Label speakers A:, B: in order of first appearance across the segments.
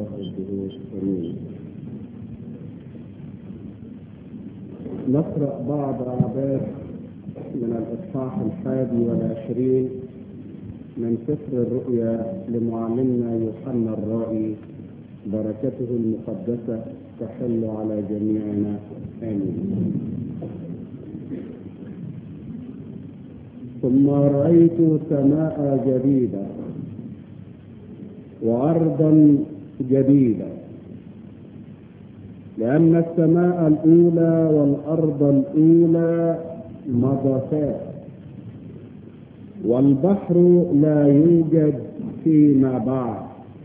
A: ظهر الدروس امين نقرا بعض اعداد من الاصحاح الحادي والعشرين من سفر الرؤيا لمعلمنا يوحنا الرائي بركته المقدسه تحل على جميعنا امين ثم رايت سماء جديده وارضا جديده لان السماء الاولى والارض الاولى مضتا والبحر لا يوجد فيما بعد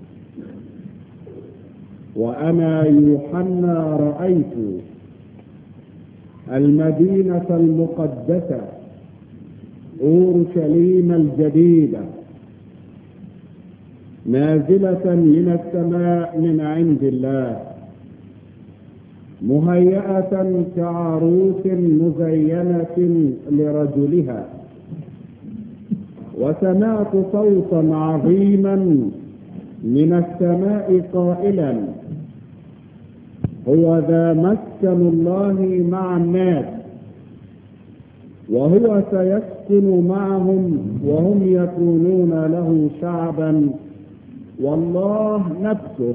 A: وانا يوحنا رايت المدينه المقدسه اورشليم الجديده نازله من السماء من عند الله مهيئه كعروس مزينه لرجلها وسمعت صوتا عظيما من السماء قائلا هو ذا مسكن الله مع الناس وهو سيسكن معهم وهم يكونون له شعبا والله نفسه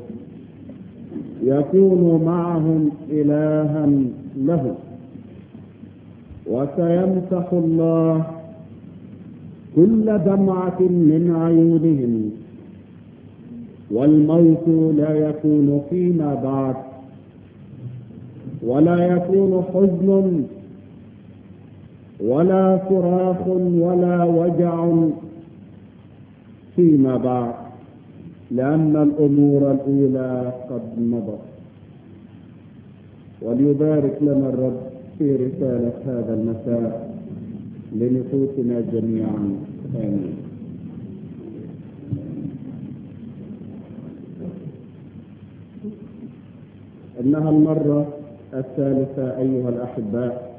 A: يكون معهم إلها له وسيمسح الله كل دمعة من عيونهم والموت لا يكون فيما بعد ولا يكون حزن ولا صراخ ولا وجع فيما بعد لأن الأمور الأولى قد مضت وليبارك لنا الرب في رسالة هذا المساء لنفوسنا جميعا آمين إنها المرة الثالثة أيها الأحباء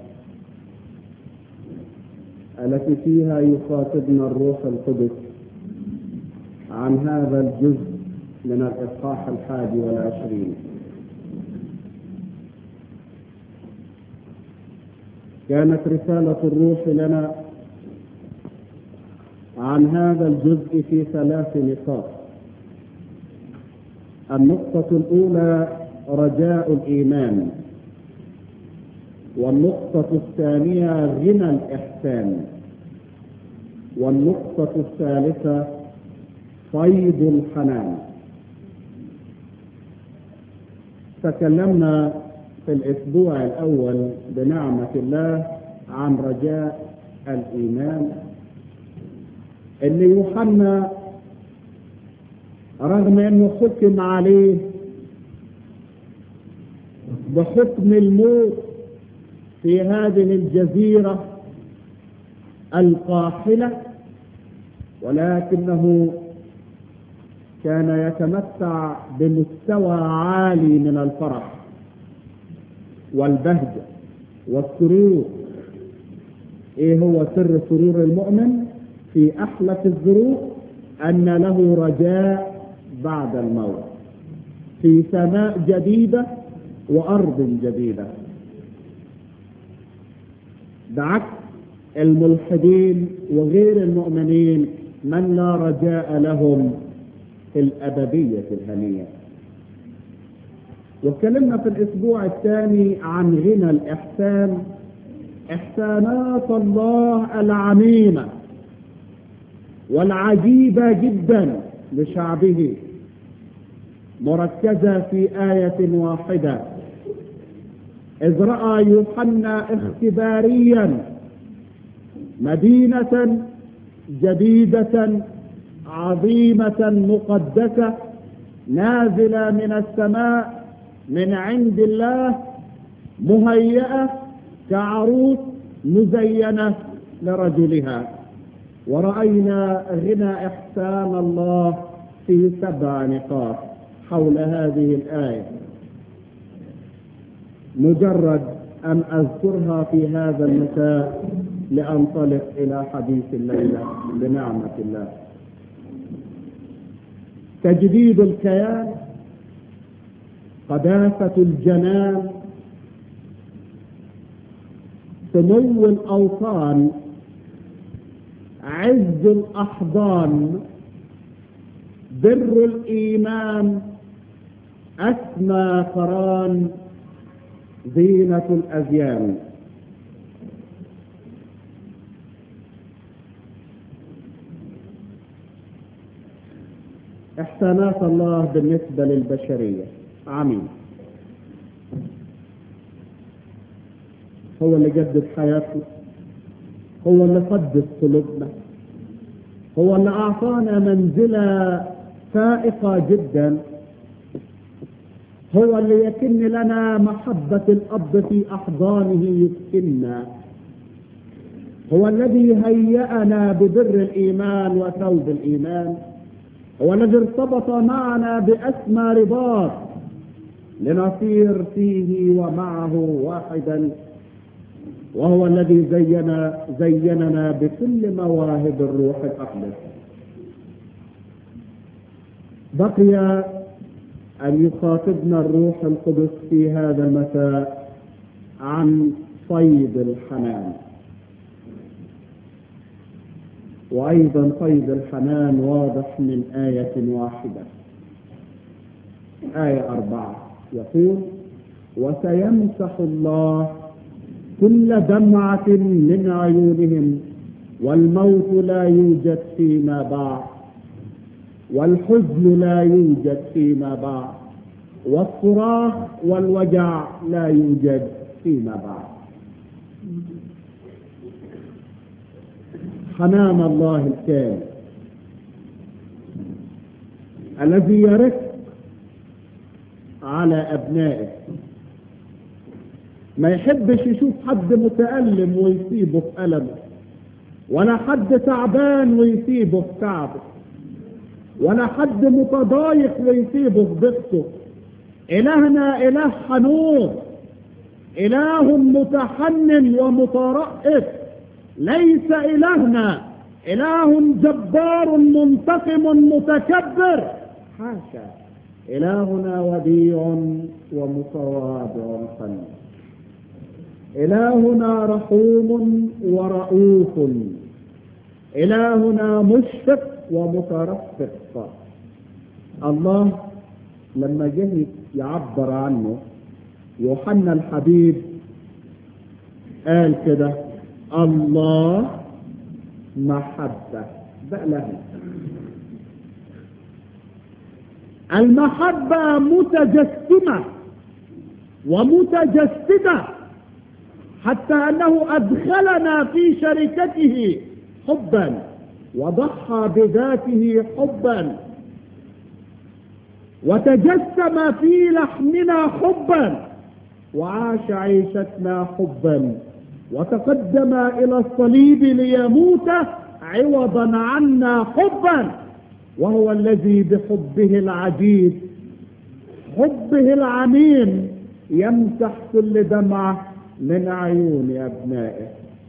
A: التي فيها يخاطبنا الروح القدس عن هذا الجزء من الإصحاح الحادي والعشرين كانت رسالة الروح لنا عن هذا الجزء في ثلاث نقاط النقطة الأولى رجاء الإيمان والنقطة الثانية غنى الإحسان والنقطة الثالثة فيض الحنان تكلمنا في الأسبوع الأول بنعمة الله عن رجاء الإيمان اللي يوحنا رغم أنه حكم عليه بحكم الموت في هذه الجزيرة القاحلة ولكنه كان يتمتع بمستوى عالي من الفرح والبهجة والسرور ايه هو سر سرور المؤمن في احلى الظروف ان له رجاء بعد الموت في سماء جديدة وارض جديدة بعكس الملحدين وغير المؤمنين من لا رجاء لهم في الأبدية الهنية واتكلمنا في الأسبوع الثاني عن غنى الإحسان إحسانات الله العميمة والعجيبة جدا لشعبه مركزة في آية واحدة إذ رأى يوحنا اختباريا مدينة جديدة عظيمة مقدسة نازلة من السماء من عند الله مهيئة كعروس مزينة لرجلها ورأينا غنى إحسان الله في سبع نقاط حول هذه الآية مجرد أن أذكرها في هذا المساء لأنطلق إلى حديث الليلة بنعمة الله تجديد الكيان قداسة الجنان سمو الأوطان عز الأحضان بر الإيمان أسمى قران زينة الأزيان إحسانات الله بالنسبة للبشرية عميم هو اللي جدد حياتنا هو اللي قدس قلوبنا هو اللي أعطانا منزلة فائقة جدا هو اللي يكن لنا محبة الأب في أحضانه يسكننا هو الذي هيأنا ببر الإيمان وثوب الإيمان هو الذي ارتبط معنا بأسمى رباط لنصير فيه ومعه واحدا وهو الذي زين زيننا بكل مواهب الروح الأقدس بقي أن يخاطبنا الروح القدس في هذا المساء عن صيد الحنان وأيضا صيد الحنان واضح من آية واحدة آية أربعة يقول وسيمسح الله كل دمعة من عيونهم والموت لا يوجد فيما بعد والحزن لا يوجد فيما بعد والصراخ والوجع لا يوجد فيما بعد حنان الله الكامل الذي يرق على أبنائه ما يحبش يشوف حد متألم ويصيبه في ألمه ولا حد تعبان ويصيبه في تعبه ولا حد متضايق ويصيبه في ضغطه إلهنا إله حنون إله متحنن ومترأف ليس إلهنا إله جبار منتقم متكبر حاشا إلهنا وديع ومتواضع خليل إلهنا رحوم ورؤوف إلهنا مشفق ومترفق الله لما جه يعبر عنه يوحنا الحبيب قال كده الله محبة بقى له المحبة متجسمة ومتجسدة حتى أنه أدخلنا في شركته حبا وضحى بذاته حبا وتجسم في لحمنا حبا وعاش عيشتنا حبا وتقدم إلى الصليب ليموت عوضا عنا حبا وهو الذي بحبه العجيب حبه العميم يمسح كل دمعه من عيون أبنائه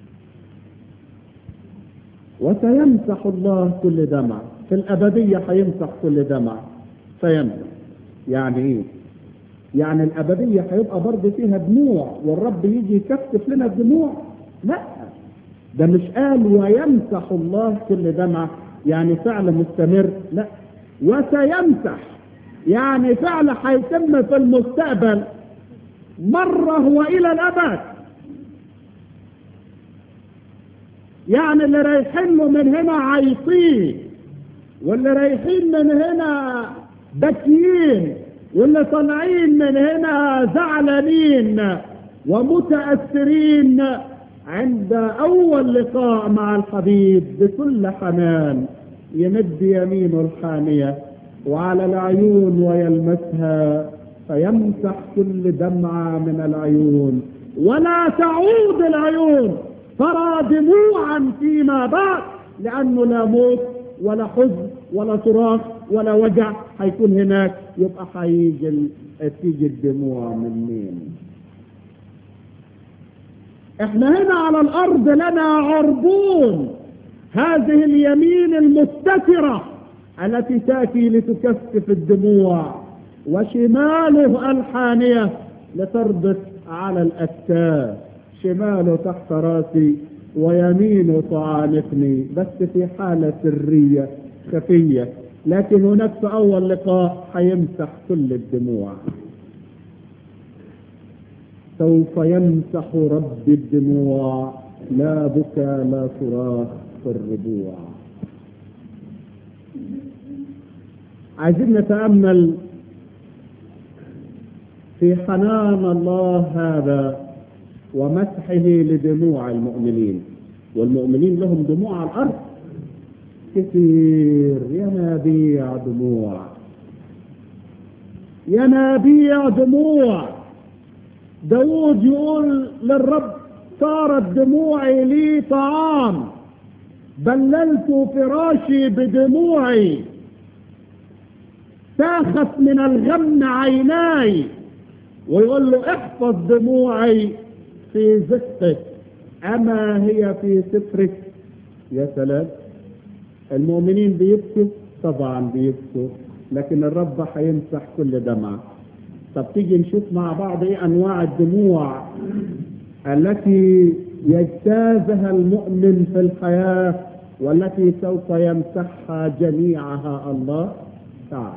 A: وسيمسح الله كل دمع في الأبدية هيمسح كل دمع سيمسح يعني إيه؟ يعني الأبدية هيبقى برضه فيها دموع والرب يجي يكثف لنا الدموع لا ده مش قال ويمسح الله كل دمع يعني فعل مستمر لا وسيمسح يعني فعل هيتم في المستقبل مرة وإلى الأبد يعني اللي رايحين له من هنا عايصين واللي رايحين من هنا بكيين واللي طالعين من هنا زعلانين ومتأثرين عند أول لقاء مع الحبيب بكل حنان يمد يمينه الحامية وعلى العيون ويلمسها فيمسح كل دمعة من العيون ولا تعود العيون ترى دموعا فيما بعد لأنه لا موت ولا حزن ولا صراخ ولا وجع هيكون هناك يبقى هيجي تيجي الدموع من مين احنا هنا على الارض لنا عربون هذه اليمين المستترة التي تأتي لتكثف الدموع وشماله الحانية لتربط على الأكتاف شماله تحت راسي ويمينه تعانقني بس في حالة سرية خفية لكن هناك في أول لقاء حيمسح كل الدموع سوف يمسح رب الدموع لا بكى لا صراخ في الربوع عايزين نتأمل في حنان الله هذا ومسحه لدموع المؤمنين والمؤمنين لهم دموع على الأرض كثير ينابيع دموع ينابيع دموع داود يقول للرب صارت دموعي لي طعام بللت فراشي بدموعي ساخت من الغم عيناي ويقول له احفظ دموعي في زقك أما هي في سفرك يا سلام المؤمنين بيبكوا طبعا بيبكوا لكن الرب هيمسح كل دمعة طب تيجي نشوف مع بعض ايه انواع الدموع التي يجتازها المؤمن في الحياة والتي سوف يمسحها جميعها الله تعالى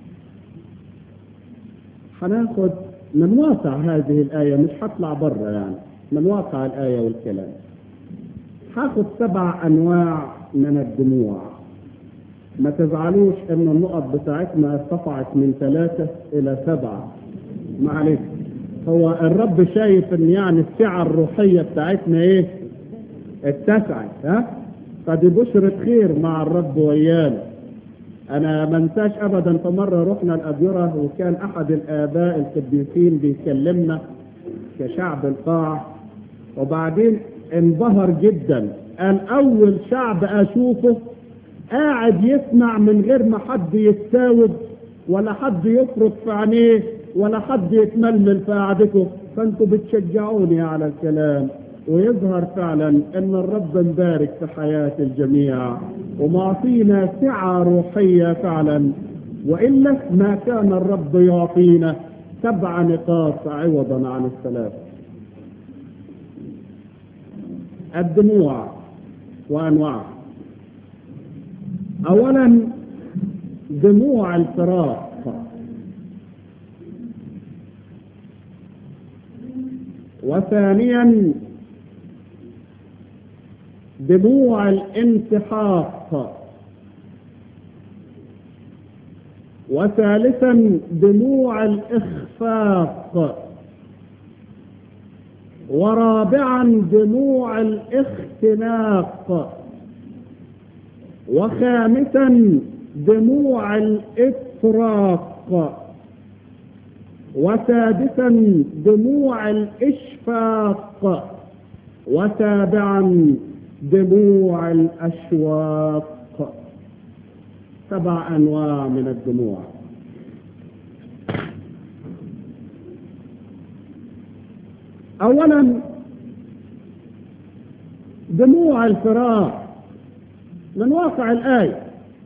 A: هناخد من واقع هذه الآية مش هطلع بره يعني من واقع الآية والكلام هاخد سبع أنواع من الدموع ما تزعلوش ان النقط بتاعتنا ارتفعت من ثلاثة الى سبعة معلش هو الرب شايف ان يعني السعة الروحية بتاعتنا ايه اتسعت ها فدي بشرة خير مع الرب ويانا انا ما انساش ابدا في مرة رحنا الاديرة وكان احد الاباء القديسين بيكلمنا كشعب القاع وبعدين انبهر جدا قال اول شعب اشوفه قاعد يسمع من غير ما حد يتساوب ولا حد يفرط في عينيه ولا حد يتململ في قعدته فانتوا بتشجعوني على الكلام ويظهر فعلا ان الرب مبارك في حياة الجميع ومعطينا سعة روحية فعلا وإلا ما كان الرب يعطينا سبع نقاط عوضا عن الثلاث الدموع وأنواعها اولا دموع الفراق وثانيا دموع الانتحاق وثالثا دموع الاخفاق ورابعا دموع الاختناق وخامسا دموع الافراق وسادسا دموع الاشفاق وسابعا دموع الاشواق سبع انواع من الدموع اولا دموع الفراق من واقع الآية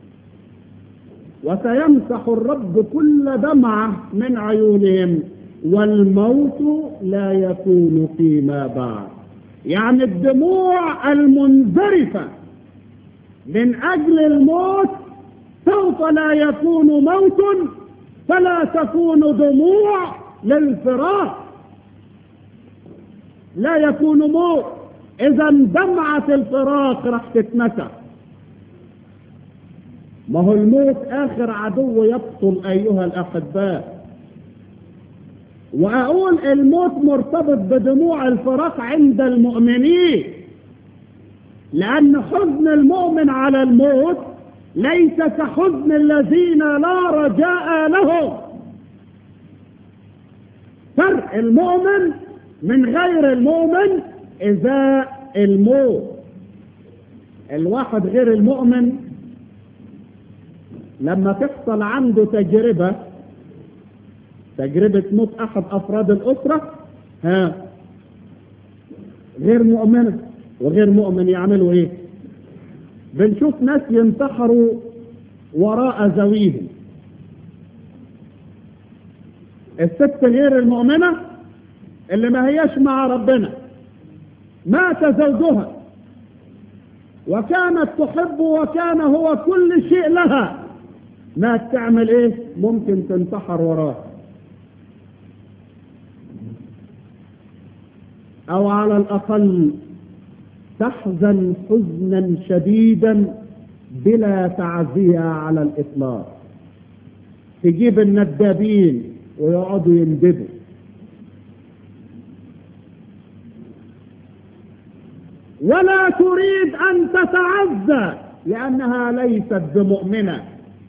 A: وسيمسح الرب كل دمعة من عيونهم والموت لا يكون فيما بعد يعني الدموع المنذرفة من أجل الموت سوف لا يكون موت فلا تكون دموع للفراق لا يكون موت إذا دمعة الفراق راح تتمسح ما هو الموت آخر عدو يبطل أيها الأحباء وأقول الموت مرتبط بدموع الفراق عند المؤمنين لأن حزن المؤمن على الموت ليس كحزن الذين لا رجاء لهم فرق المؤمن من غير المؤمن إذا الموت الواحد غير المؤمن لما تحصل عنده تجربة تجربة موت أحد أفراد الأسرة ها غير مؤمنة وغير مؤمن يعملوا إيه؟ بنشوف ناس ينتحروا وراء ذويهم الست غير المؤمنة اللي ما هياش مع ربنا مات زوجها وكانت تحب وكان هو كل شيء لها ما تعمل ايه ممكن تنتحر وراه او على الاقل تحزن حزنا شديدا بلا تعزية على الاطلاق تجيب الندابين ويقعدوا يندبوا ولا تريد ان تتعزى لانها ليست بمؤمنه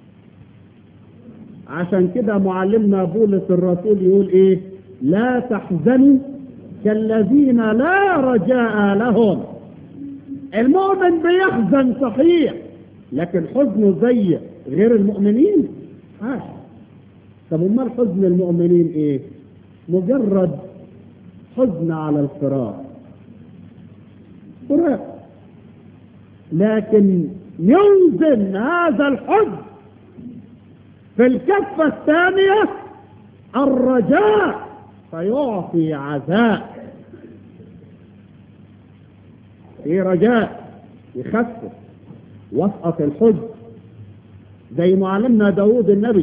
A: عشان كده معلمنا بولس الرسول يقول ايه لا تحزنوا كالذين لا رجاء لهم المؤمن بيحزن صحيح لكن حزنه زي غير المؤمنين حاشا طب امال حزن المؤمنين ايه مجرد حزن على الفراق فراق لكن يوزن هذا الحزن في الكفة الثانية الرجاء فيعطي عزاء في رجاء يخفف وسقط الحزن زي معلمنا داود النبي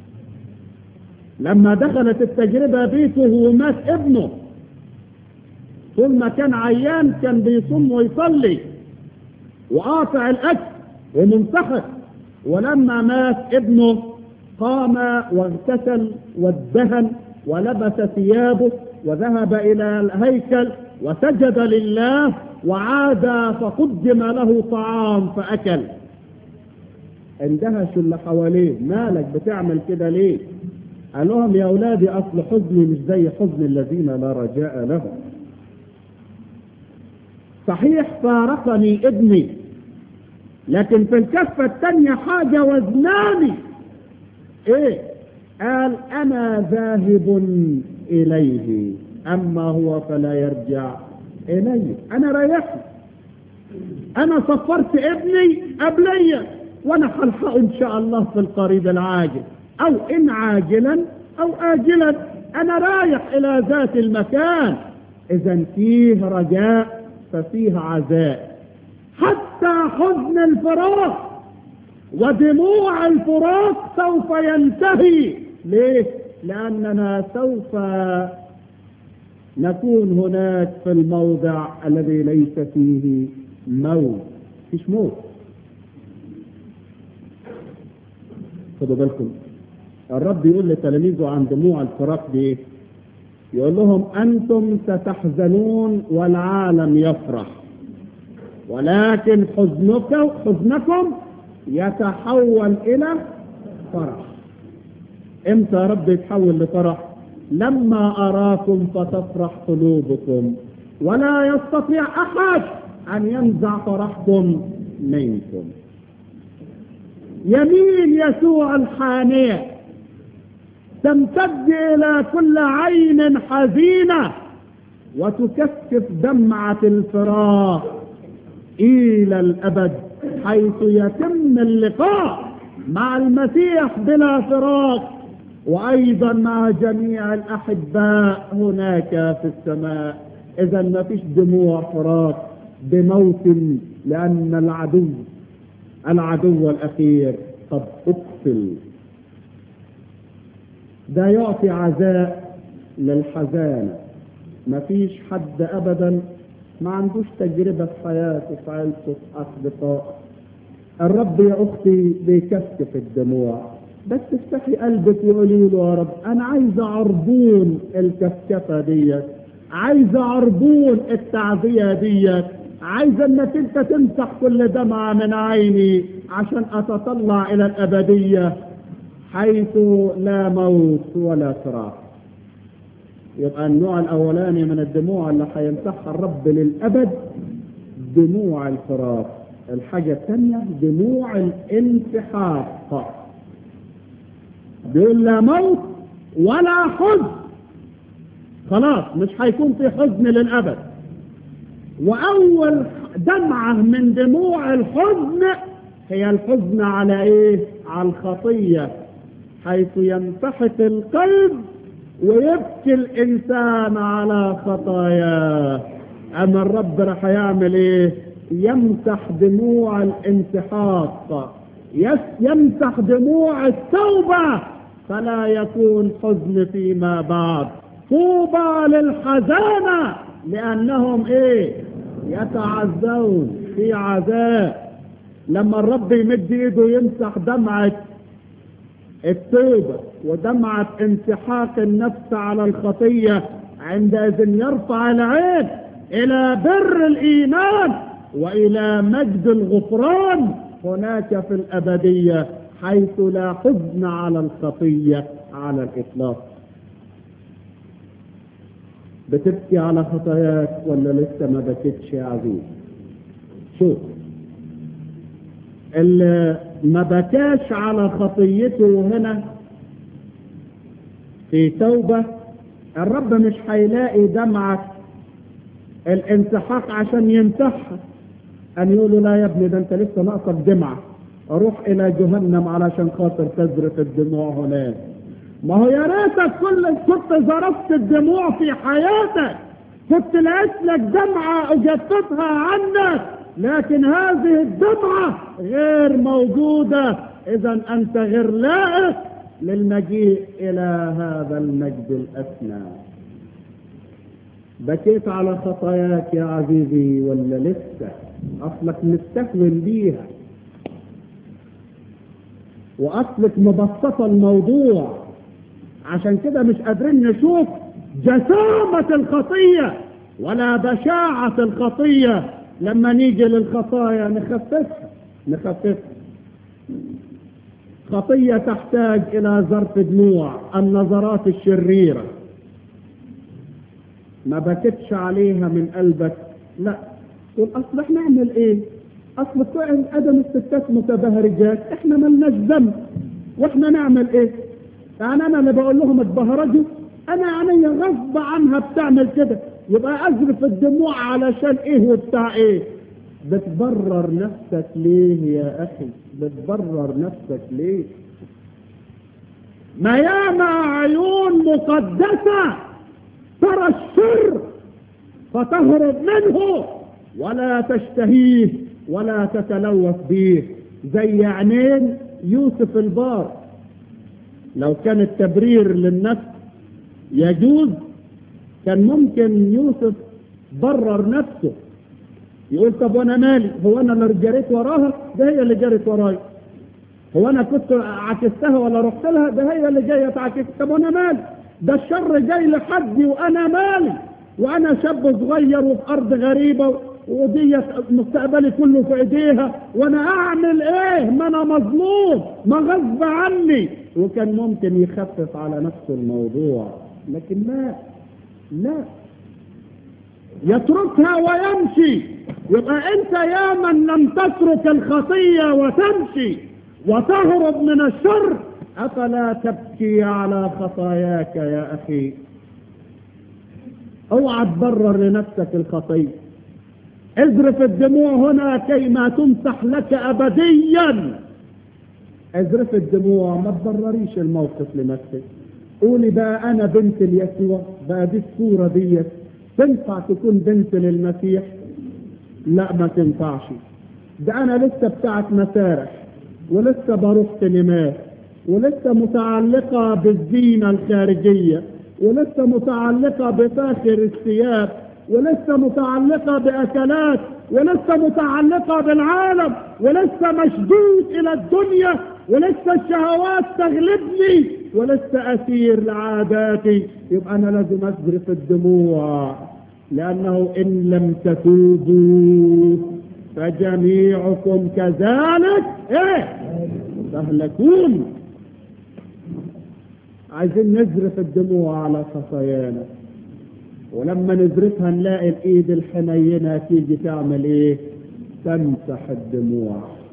A: لما دخلت التجربة بيته ومات ابنه طول ما كان عيان كان بيصوم ويصلي وقاطع الاكل ومنتحر ولما مات ابنه قام واغتسل وادهن ولبس ثيابه وذهب الى الهيكل وسجد لله وعاد فقدم له طعام فاكل اندهشوا اللي حواليه مالك بتعمل كده ليه قال لهم يا اولادي اصل حزني مش زي حزن الذين لا رجاء لهم صحيح فارقني ابني لكن في الكفة الثانية حاجة وزناني ايه قال انا ذاهب اليه اما هو فلا يرجع الي انا ريحت انا صفرت ابني قبليا وانا هلحقه ان شاء الله في القريب العاجل او ان عاجلا او اجلا انا رايح الى ذات المكان اذا فيه رجاء ففيه عزاء حتى حزن الفراق ودموع الفراق سوف ينتهي ليه لاننا سوف نكون هناك في الموضع الذي ليس فيه موت فيش موت خدوا بالكم الرب يقول لتلاميذه عن دموع الفراق دي يقول لهم انتم ستحزنون والعالم يفرح ولكن حزنكم حزنكم يتحول الى فرح امتى يا رب يتحول لفرح لما اراكم فتفرح قلوبكم ولا يستطيع احد ان ينزع فرحكم منكم يمين يسوع الحانيه تمتد الى كل عين حزينه وتكثف دمعه الفراق الى الابد حيث يتم اللقاء مع المسيح بلا فراق وايضا مع جميع الاحباء هناك في السماء اذا ما فيش دموع فراق بموت لان العدو العدو الاخير قد اقتل ده يعطي عزاء للحزانه ما فيش حد ابدا ما عندوش تجربه في حياته في عيلته في اصدقائه الرب يا اختي بيكثف الدموع بس افتحي قلبك وقولي له يا رب انا عايزه عربون الكفكفه ديت عايزه عربون التعزيه ديت عايزه انك انت تمسح كل دمعه من عيني عشان اتطلع الى الابديه حيث لا موت ولا فراق يبقى النوع الاولاني من الدموع اللي هيمسحها الرب للابد دموع الفراق الحاجه الثانيه دموع الانسحاق بيقول لا موت ولا حزن خلاص مش هيكون في حزن للابد واول دمعه من دموع الحزن هي الحزن على ايه على الخطيه حيث ينفحت القلب ويبكي الانسان على خطاياه اما الرب راح يعمل ايه يمسح دموع الانسحاق يس- يمسح دموع التوبة فلا يكون حزن فيما بعد طوبى للحزانة لأنهم إيه يتعزون في عذاب لما الرب يمد ايده يمسح دمعة التوبة ودمعة انسحاق النفس على الخطية عندئذ يرفع العين إلى بر الإيمان وإلى مجد الغفران هناك في الأبدية حيث لا حزن على الخطية على الإطلاق بتبكي على خطاياك ولا لسه ما بكتش يا عزيز شوف اللي ما بكاش على خطيته هنا في توبة الرب مش هيلاقي دمعة الانسحاق عشان يمسحها أن يقولوا لا يا ابني ده أنت لسه ناقصك دمعة أروح إلى جهنم علشان خاطر تزرف الدموع هناك ما هو يا ريتك كل كنت زرفت الدموع في حياتك كنت لقيت لك دمعة أجدتها عنك لكن هذه الدمعة غير موجودة إذا أنت غير لائق للمجيء إلى هذا المجد الأسنى بكيت على خطاياك يا عزيزي ولا لسه أصلك مستهون بيها وأصلك مبسطة الموضوع عشان كده مش قادرين نشوف جسامة الخطية ولا بشاعة الخطية لما نيجي للخطايا نخففها نخففها خطية تحتاج إلى ظرف دموع النظرات الشريرة ما بكتش عليها من قلبك لا تقول أصل احنا نعمل ايه أصل فعل أدم الستات متبهرجات احنا ملناش ذنب واحنا نعمل ايه يعني انا اللي بقول لهم اتبهرجوا انا عيني غصب عنها بتعمل كده يبقى ازرف الدموع علشان ايه وبتاع ايه بتبرر نفسك ليه يا اخي بتبرر نفسك ليه ما ياما عيون مقدسة ترى الشر فتهرب منه ولا تشتهيه ولا تتلوث به زي عينين يوسف البار لو كان التبرير للنفس يجوز كان ممكن يوسف برر نفسه يقول طب وانا مالي هو انا اللي جريت وراها ده هي اللي جرت وراي هو انا كنت عكستها ولا رحت لها ده هي اللي جايه تعكس طب وانا مالي ده الشر جاي لحدي وانا مالي وانا شاب صغير وفي ارض غريبه ودي مستقبلي كله في ايديها وانا اعمل ايه ما انا مظلوم ما غصب عني وكان ممكن يخفف على نفسه الموضوع لكن لا لا يتركها ويمشي يبقى انت يا من لم تترك الخطية وتمشي وتهرب من الشر افلا تبكي على خطاياك يا اخي اوعى تبرر لنفسك الخطيه اذرف الدموع هنا كيما تمسح لك ابديا اذرف الدموع ما تبرريش الموقف لنفسك قولي بقى انا بنت ليسوع بقى دي الصورة دي تنفع تكون بنت للمسيح لا ما تنفعش ده انا لسه بتاعت مسارح ولسه بروح سينمات ولسه متعلقة بالزينة الخارجية ولسه متعلقة بفاخر الثياب ولسه متعلقة بأكلات ولسه متعلقة بالعالم ولسه مشدود إلى الدنيا ولسه الشهوات تغلبني ولسه أسير لعاداتي يبقى أنا لازم أسرف الدموع لأنه إن لم تتوبوا فجميعكم كذلك إيه تهلكون عايزين نزرف الدموع على خطايانا ولما نزرفها نلاقي الايد الحنينة تيجي تعمل ايه تمسح الدموع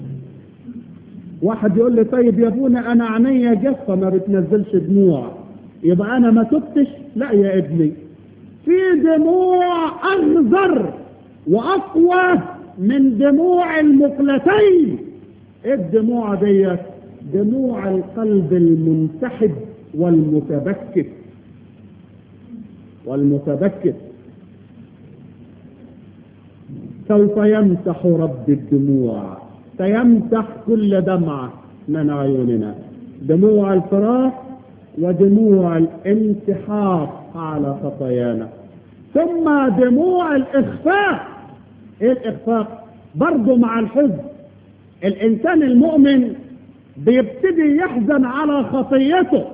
A: واحد يقول لي طيب يا ابونا انا عينيا جافه ما بتنزلش دموع يبقى انا ما تبتش لا يا ابني في دموع اغزر واقوى من دموع المقلتين ايه الدموع ديت دموع القلب المنسحب والمتبكت والمتبكر سوف يمسح رب الدموع سيمسح كل دمعة من عيوننا دموع الفراق ودموع الانتحاق على خطايانا ثم دموع الإخفاء إيه الإخفاء برضه مع الحزن الإنسان المؤمن بيبتدي يحزن على خطيته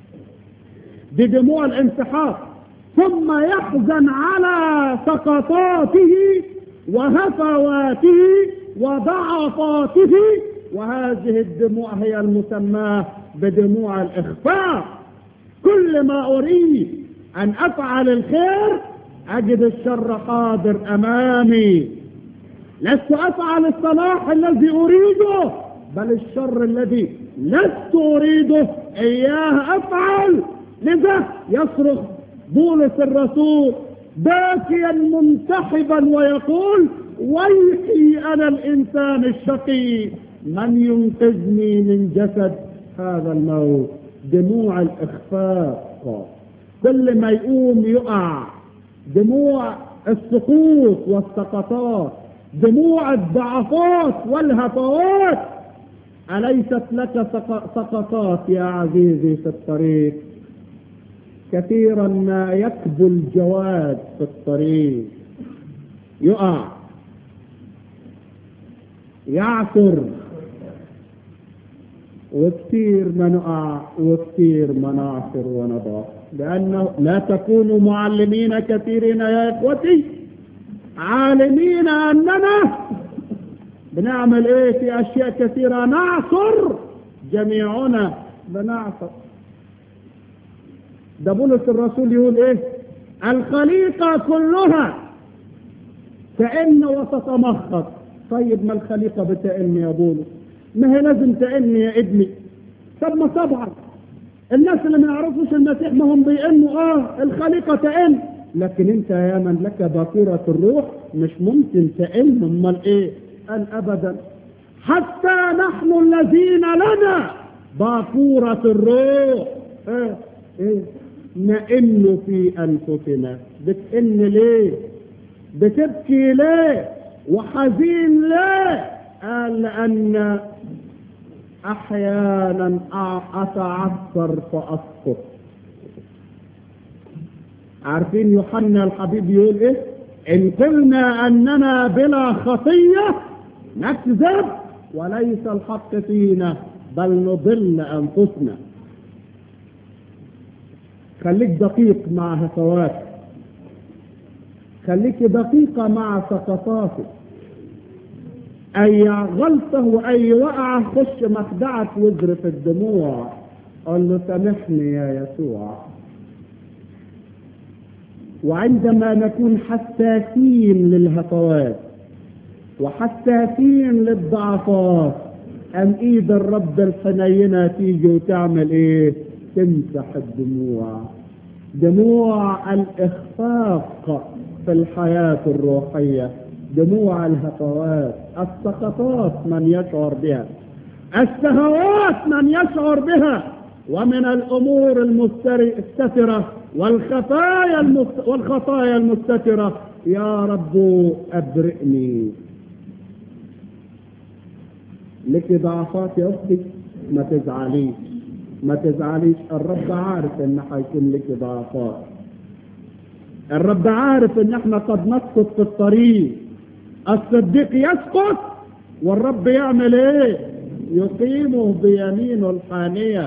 A: بدموع الانتحاق ثم يحزن على سقطاته وهفواته وضعفاته وهذه الدموع هي المسماة بدموع الإخفاء كل ما أريد أن أفعل الخير أجد الشر حاضر أمامي لست أفعل الصلاح الذي أريده بل الشر الذي لست أريده إياه أفعل لذا يصرخ بولس الرسول باكيا منتحبا ويقول ويحي أنا الإنسان الشقي من ينقذني من جسد هذا الموت دموع الإخفاق كل ما يقوم يقع دموع السقوط والسقطات دموع الضعفات والهفوات أليست لك سقطات يا عزيزي في الطريق كثيرا ما يكبو الجواد في الطريق يقع يعثر وكثير ما نقع وكثير ما نعثر ونضع لأنه لا تكونوا معلمين كثيرين يا إخوتي عالمين أننا بنعمل إيه في أشياء كثيرة نعثر جميعنا بنعثر ده بولس الرسول يقول إيه الخليقة كلها تئن وتتمخض طيب ما الخليقة بتئن يا بولس ما هي لازم تئن يا ابني طب ما طبعا الناس اللي ما يعرفوش المسيح ما هم بيئنوا اه الخليقة تئن لكن انت يا من لك باكورة الروح مش ممكن تئن امال ايه قال ابدا حتى نحن الذين لنا باكورة الروح ايه ايه نئن في انفسنا بتئن ليه بتبكي ليه وحزين ليه قال لان احيانا اتعثر فاسقط عارفين يوحنا الحبيب يقول ايه ان قلنا اننا بلا خطيه نكذب وليس الحق فينا بل نضل انفسنا خليك دقيق مع هفواتك خليك دقيقة مع سقطاتك أي غلطة وأي وقعة خش مخدعك واجرف الدموع قال له سامحني يا يسوع وعندما نكون حساسين للهفوات وحساسين للضعفات أم إيد الرب الحنينة تيجي وتعمل إيه؟ تمسح الدموع دموع الإخفاق في الحياة الروحية دموع الهفوات السقطات من يشعر بها الشهوات من يشعر بها ومن الأمور المستترة والخطايا المست... والخطايا المستترة يا رب أبرئني لك ضعفات يا أختي ما تزعليش ما تزعليش الرب عارف ان حيكون لك ضعفات الرب عارف ان احنا قد نسقط في الطريق الصديق يسقط والرب يعمل ايه يقيمه بيمينه الحانية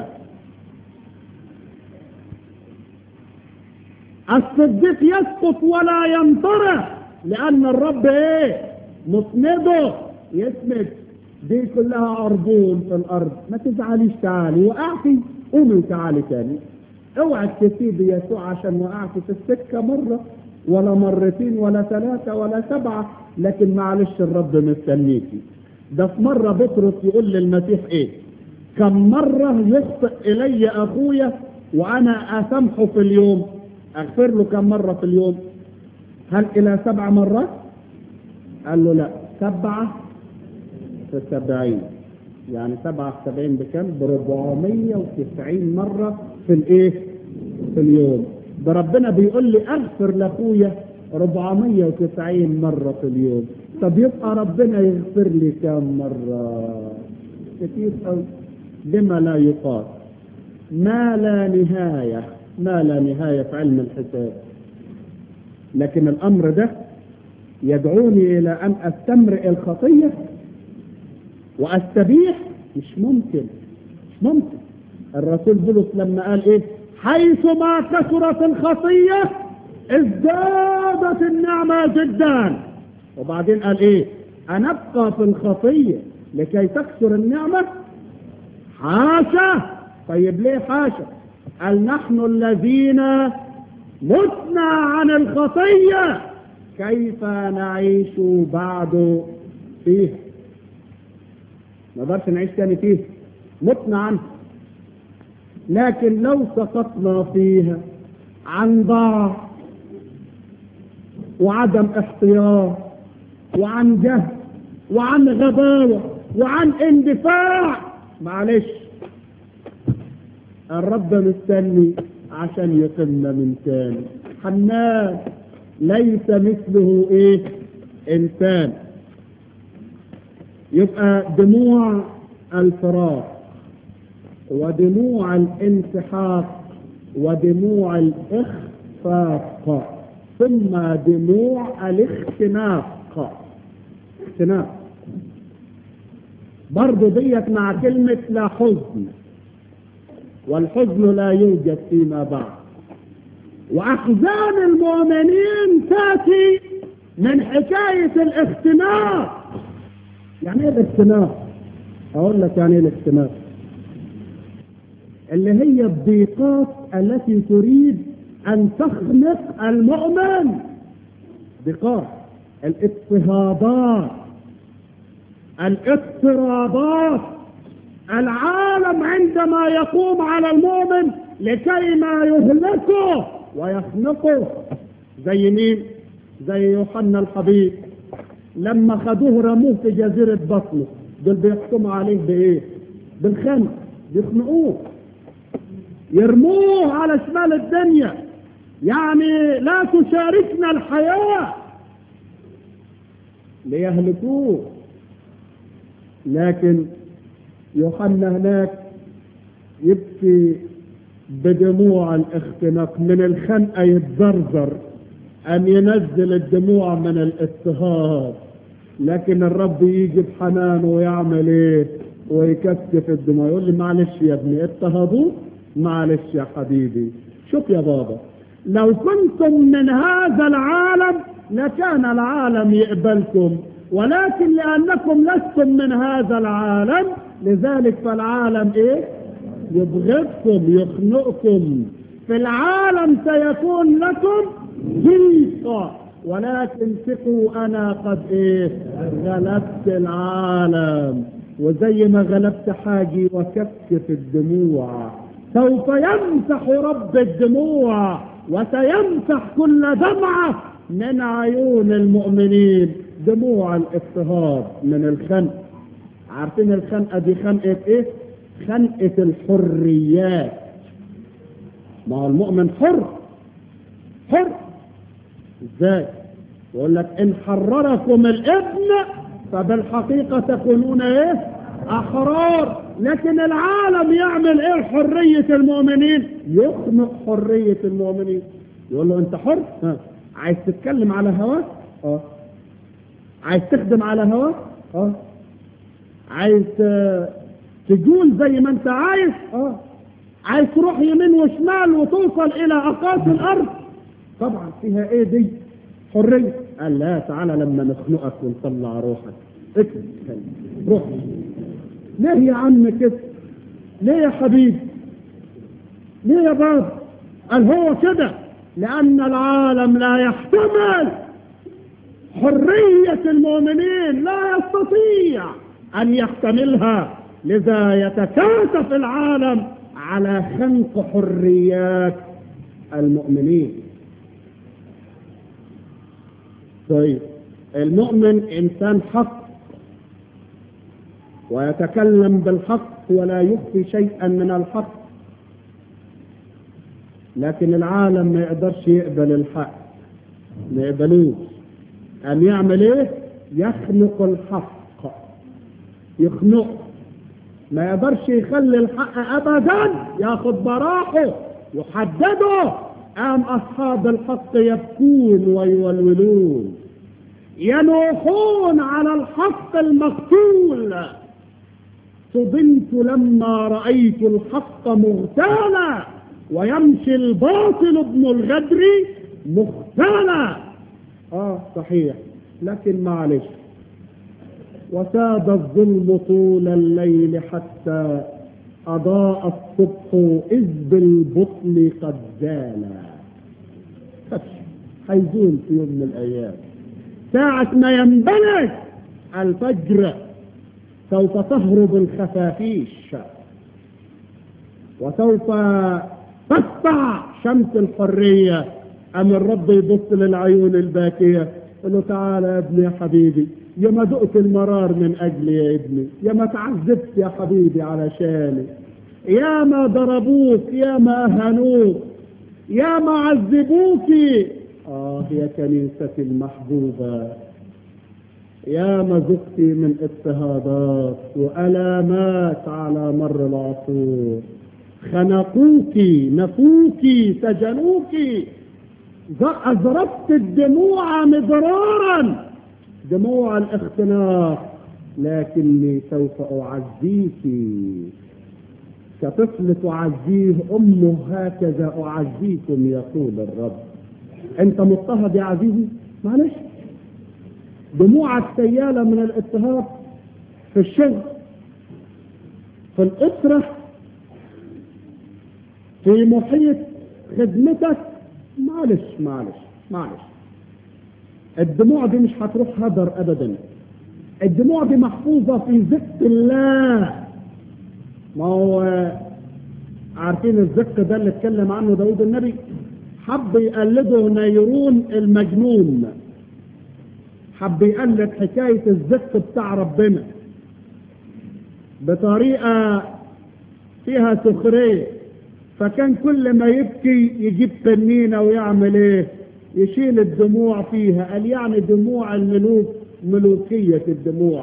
A: الصديق يسقط ولا ينطرح لان الرب ايه مسنده يسند دي كلها عربون في الارض ما تزعليش تعالي وقعتي قومي تعالي تاني اوعى تسيبي يسوع عشان وقعتي في السكه مره ولا مرتين ولا ثلاثه ولا سبعه لكن معلش الرب مستنيكي ده في مره بطرس يقول للمسيح ايه كم مره يخطئ الي اخويا وانا اسامحه في اليوم اغفر له كم مره في اليوم هل الى سبع مرات قال له لا سبعه في سبعين يعني سبعة في سبعين بكم بربعمية وتسعين مرة في الايه في اليوم ده ربنا بيقول لي اغفر لاخويا 490 مرة في اليوم طب يبقى ربنا يغفر لي كم مرة كتير قوي لما لا يقال ما لا نهاية ما لا نهاية في علم الحساب لكن الأمر ده يدعوني إلى أن أستمرئ الخطية وأستبيح مش ممكن مش ممكن الرسول بولس لما قال إيه حيث ما كثرت الخطية ازدادت النعمة جدا وبعدين قال إيه أنبقى في الخطية لكي تكثر النعمة حاشا طيب ليه حاشا قال نحن الذين متنا عن الخطية كيف نعيش بعد فيه ما نقدرش نعيش تاني فيه متنا عنه لكن لو سقطنا فيها عن ضعف وعدم احتياط وعن جهل وعن غباوة وعن اندفاع معلش الرب مستني عشان يقمنا من تاني حنان ليس مثله ايه انسان يبقى دموع الفراق ودموع الانسحاق ودموع الاخفاق ثم دموع الاختناق اختناق برضه ديت مع كلمة لا حزن والحزن لا يوجد فيما بعد وأحزان المؤمنين تأتي من حكاية الاختناق يعني ايه الاختناق؟ أقول لك يعني ايه الاختناق اللي هي الضيقات التي تريد أن تخنق المؤمن ضيقات الاضطهادات الاضطرابات العالم عندما يقوم على المؤمن لكي ما يهلكه ويخنقه زي مين زي يوحنا الحبيب لما خدوه رموه في جزيرة بطنه دول بيحكموا عليه بايه بالخنق بيخنقوه يرموه على شمال الدنيا يعني لا تشاركنا الحياة ليهلكوه لكن يوحنا هناك يبكي بدموع الاختناق من الخنقة يتزرزر أن ينزل الدموع من الاضطهاد لكن الرب يجي بحنانه ويعمل ايه ويكثف الدموع يقول لي معلش يا ابني اضطهدوه معلش يا حبيبي شوف يا بابا لو كنتم من هذا العالم لكان العالم يقبلكم ولكن لأنكم لستم من هذا العالم لذلك فالعالم ايه يبغضكم يخنقكم في العالم سيكون لكم ضيقة ولكن ثقوا انا قد ايه غلبت العالم وزي ما غلبت حاجي وكفكف الدموع سوف يمسح رب الدموع وسيمسح كل دمعة من عيون المؤمنين دموع الاضطهاد من الخنق عارفين الخنقة دي خنقة ايه خنقة الحريات ما هو المؤمن حر حر ازاي يقول لك ان حرركم الابن فبالحقيقة تكونون ايه احرار لكن العالم يعمل ايه حرية المؤمنين يخنق حرية المؤمنين يقول له انت حر ها. عايز تتكلم على هواك اه عايز تخدم على هواك اه عايز تجول زي ما انت عايز اه عايز تروح يمين وشمال وتوصل الى اقاصي الارض طبعا فيها ايه دي حرية قال لا تعالى لما نخنقك ونطلع روحك اكتب روح ليه يا عم كده ليه يا حبيبي ليه يا بابا قال هو كده لان العالم لا يحتمل حرية المؤمنين لا يستطيع أن يحتملها لذا يتكاتف العالم على خنق حريات المؤمنين طيب المؤمن إنسان حق ويتكلم بالحق ولا يخفي شيئا من الحق لكن العالم ما يقدرش يقبل الحق ما يقبلوش أن يعمل ايه يخنق الحق يخنقه ما يقدرش يخلي الحق ابدا ياخد براحه يحدده قام اصحاب الحق يبكون ويولولون ينوحون على الحق المقتول صدمت لما رأيت الحق مغتالا ويمشي الباطل ابن الغدر مختالا اه صحيح لكن معلش وساد الظلم طول الليل حتى أضاء الصبح إذ بالبطن قد زال حيزول في يوم من الأيام ساعة ما ينبلج الفجر سوف تهرب الخفافيش وسوف تسطع شمس الحرية أم الرب يبص للعيون الباكية يقول له تعالى يا ابني يا حبيبي يا ما دقت المرار من أجلي يا ابني يا ما تعذبت يا حبيبي علشاني يا ما ضربوك يا ما أهانوك يا ما عذبوك آه يا كنيستي المحبوبة يا ما ذقت من اضطهادات وألامات على مر العصور خنقوك نفوك سجنوك أزرفت الدموع مضرارا دموع الاختناق لكني سوف أعزيك كطفل تعزيه أمه هكذا أعزيكم يقول الرب أنت مضطهد يا عزيزي معلش دموعك سيالة من الاضطهاد في الشغل في الأسرة في محيط خدمتك معلش معلش معلش الدموع دي مش هتروح هدر ابدا الدموع دي محفوظه في زق الله ما هو عارفين الزق ده اللي اتكلم عنه داود النبي حب يقلده نيرون المجنون حب يقلد حكاية الزق بتاع ربنا بطريقة فيها سخرية فكان كل ما يبكي يجيب تنينة ويعمل ايه يشيل الدموع فيها قال يعني دموع الملوك ملوكية الدموع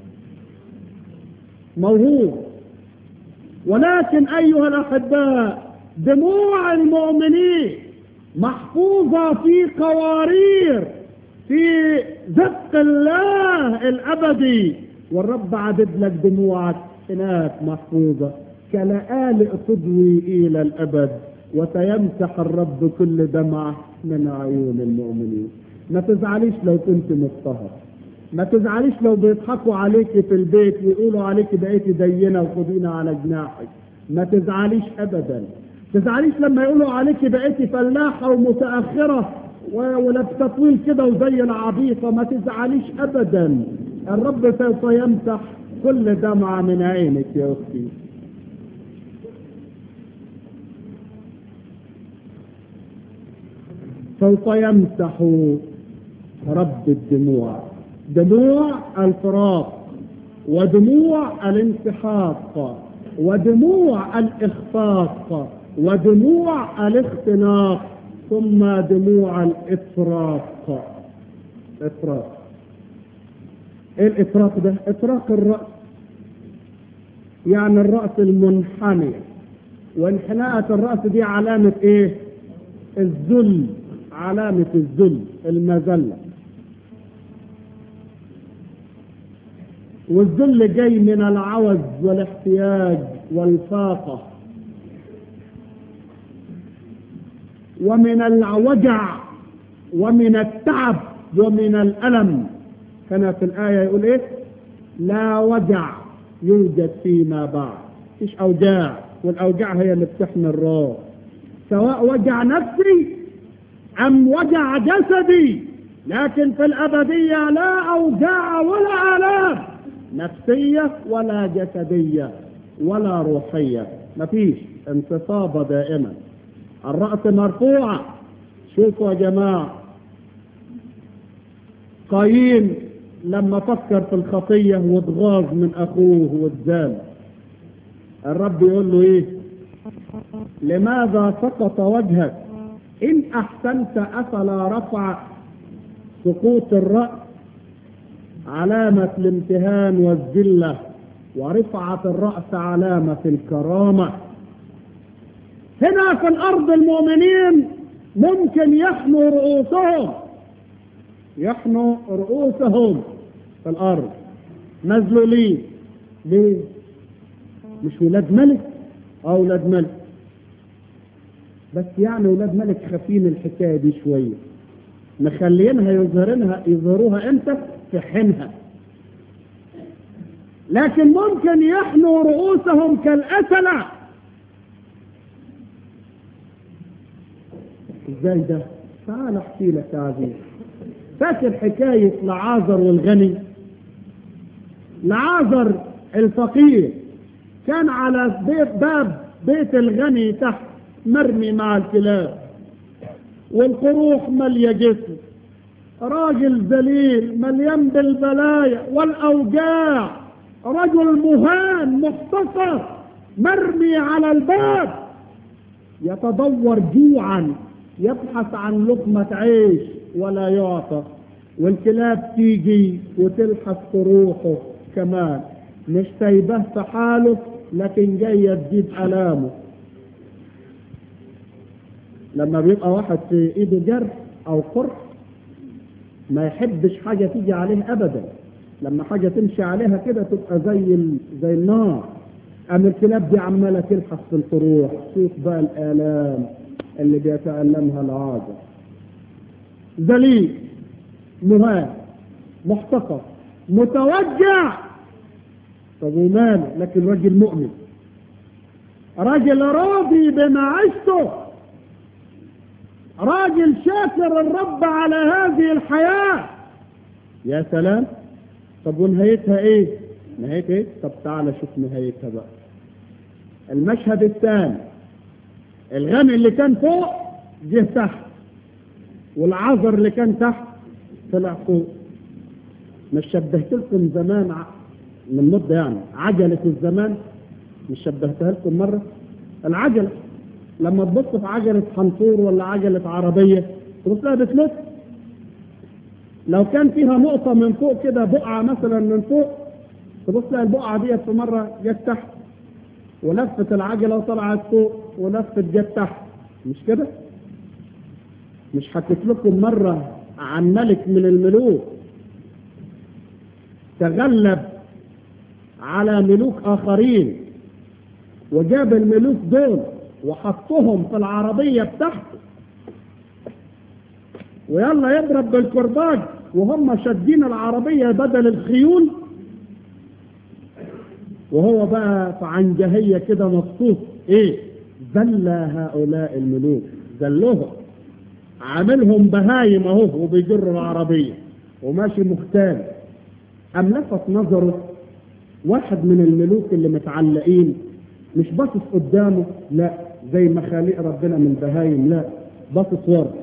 A: موهوب ولكن أيها الأحباء دموع المؤمنين محفوظة في قوارير في زق الله الأبدي والرب عدد لك دموعك هناك محفوظة كلآلئ تضوي إلى الأبد وسيمسح الرب كل دمعة من عيون المؤمنين ما تزعليش لو كنت مضطهد ما تزعليش لو بيضحكوا عليك في البيت ويقولوا عليك بقيتي دينه وخدينا على جناحك ما تزعليش ابدا تزعليش لما يقولوا عليك بقيتي فلاحه ومتاخره ولابسه طويل كده وزي العبيطه ما تزعليش ابدا الرب سوف يمسح كل دمعه من عينك يا اختي سوف يمسح رب الدموع دموع الفراق ودموع الانسحاق ودموع الاخفاق ودموع الاختناق ثم دموع الافراق افراق ايه الافراق ده افراق الراس يعني الراس المنحني وانحناءة الراس دي علامة ايه الذل علامة الذل المذلة والذل جاي من العوز والاحتياج والفاقة ومن الوجع ومن التعب ومن الألم كان في الآية يقول إيه لا وجع يوجد فيما بعد مفيش أوجاع والأوجاع هي اللي بتحمي الروح سواء وجع نفسي أم وجع جسدي لكن في الأبدية لا أوجاع ولا آلام نفسية ولا جسدية ولا روحية مفيش انتصابة دائما الرأس مرفوعة شوفوا يا جماعة قايين لما فكر في الخطية واتغاظ من أخوه واتزال الرب يقول له إيه لماذا سقط وجهك إن أحسنت أفلا رفع سقوط الرأس علامة الامتهان والذلة ورفعة الرأس علامة الكرامة هنا في الأرض المؤمنين ممكن يحنوا رؤوسهم يحنوا رؤوسهم في الأرض مذلولين ليه؟ مش ولاد ملك أو ولاد ملك بس يعني ولاد ملك خافين الحكاية دي شوية مخلينها يظهرنها يظهروها امتى في حينها لكن ممكن يحنوا رؤوسهم كالأسلة ازاي ده تعال احكي لك يا عزيز فاكر حكاية لعازر والغني لعازر الفقير كان على بيت باب بيت الغني تحت مرمي مع الكلاب والقروح مالية جسمه راجل ذليل مليان بالبلايا والأوجاع رجل مهان محتقر مرمي على الباب يتدور جوعا يبحث عن لقمة عيش ولا يعطى والكلاب تيجي وتلحس روحه كمان مش سايبه في حاله لكن جاية تزيد ألامه لما بيبقى واحد في ايده جرح او قرح ما يحبش حاجة تيجي عليه ابدا لما حاجة تمشي عليها كده تبقى زي ال... زي النار أما الكلاب دي عمالة تلحس في القروح شوف بقى الآلام اللي بيتألمها العازر ذليل مهان محتقر متوجع طب وماله لكن راجل مؤمن راجل راضي بمعيشته راجل شاكر الرب على هذه الحياة يا سلام طب ونهايتها ايه نهايتها ايه طب تعالى شوف نهايتها بقى المشهد الثاني الغني اللي كان فوق جه تحت والعذر اللي كان تحت طلع فوق مش شبهت لكم زمان ع- من مدة يعني عجلة الزمان مش شبهتها لكم مرة العجلة لما تبص في عجلة حنطور ولا عجلة عربية تبص لها بتلف لو كان فيها نقطة من فوق كده بقعة مثلا من فوق تبص لها البقعة ديت في مرة جت تحت ولفت العجلة وطلعت فوق ولفت جت تحت مش كده؟ مش حكيت لكم مرة عن ملك من الملوك تغلب على ملوك آخرين وجاب الملوك دول وحطهم في العربية بتاعته ويلا يضرب بالكرباج وهم شادين العربية بدل الخيول وهو بقى في عنجهية كده مبسوط ايه ذل هؤلاء الملوك ذلهم عاملهم بهايم اهو وبيجر العربية وماشي مختال أم لفت نظره واحد من الملوك اللي متعلقين مش باصص قدامه لا زي مخاليق ربنا من بهايم لا باصص ورا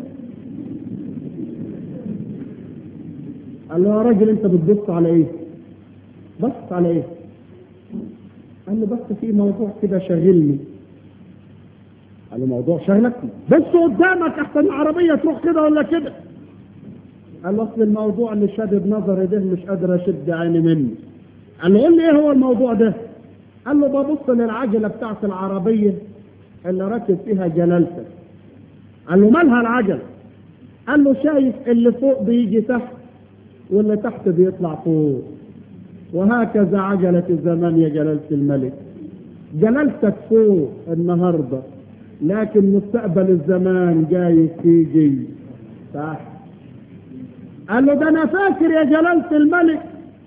A: قال له يا راجل انت بتبص على ايه؟ بص على ايه؟ قال له بس في موضوع كده شاغلني قال له موضوع شاغلك بص قدامك احسن العربيه تروح كده ولا كده قال له اصل الموضوع اللي شادد نظري ده مش قادر اشد عيني منه قال له قول لي ايه هو الموضوع ده قال له ببص للعجله بتاعت العربيه اللي راكب فيها جلالتك قال له مالها العجله قال له شايف اللي فوق بيجي تحت واللي تحت بيطلع فوق وهكذا عجلة الزمان يا جلالة الملك جلالتك فوق النهاردة لكن مستقبل الزمان جاي تيجي تحت قال له ده انا فاكر يا جلالة الملك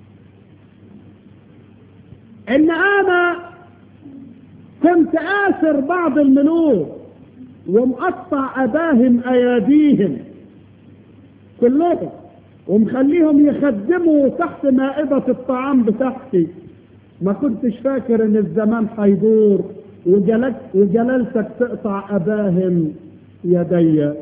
A: ان انا كنت اسر بعض الملوك ومقطع اباهم اياديهم كلهم ومخليهم يخدموا تحت مائدة الطعام بتاعتي ما كنتش فاكر ان الزمان هيدور وجلت وجلالتك تقطع اباهم يدي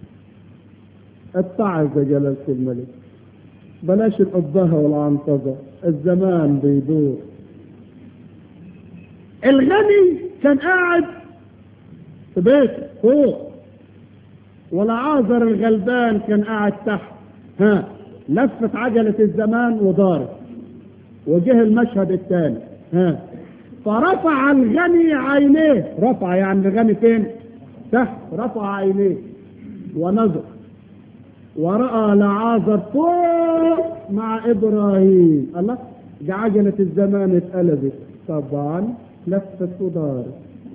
A: اتعظ يا جلالة الملك بلاش الأبهة والعنطزة الزمان بيدور الغني كان قاعد في بيته فوق والعازر الغلبان كان قاعد تحت ها لفت عجلة الزمان ودارت وجه المشهد الثاني ها فرفع الغني عينيه رفع يعني الغني فين تحت رفع عينيه ونظر ورأى لعازر فوق مع إبراهيم الله دي عجلة الزمان اتقلبت طبعا لفت ودارت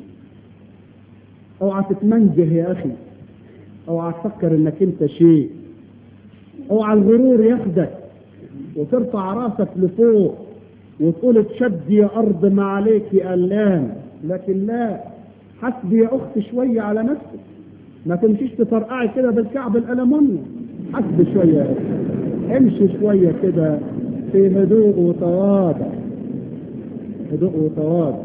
A: اوعى تتمنجه يا اخي اوعى تفكر انك انت شيء اوعى الغرور ياخدك وترفع راسك لفوق وتقول تشد يا ارض ما عليك الان لكن لا حسبي يا اخت شويه على نفسك ما تمشيش تفرقعي كده بالكعب الالمونيوم حسبي شويه يا اخي امشي شويه كده في هدوء وتواضع هدوء وتواضع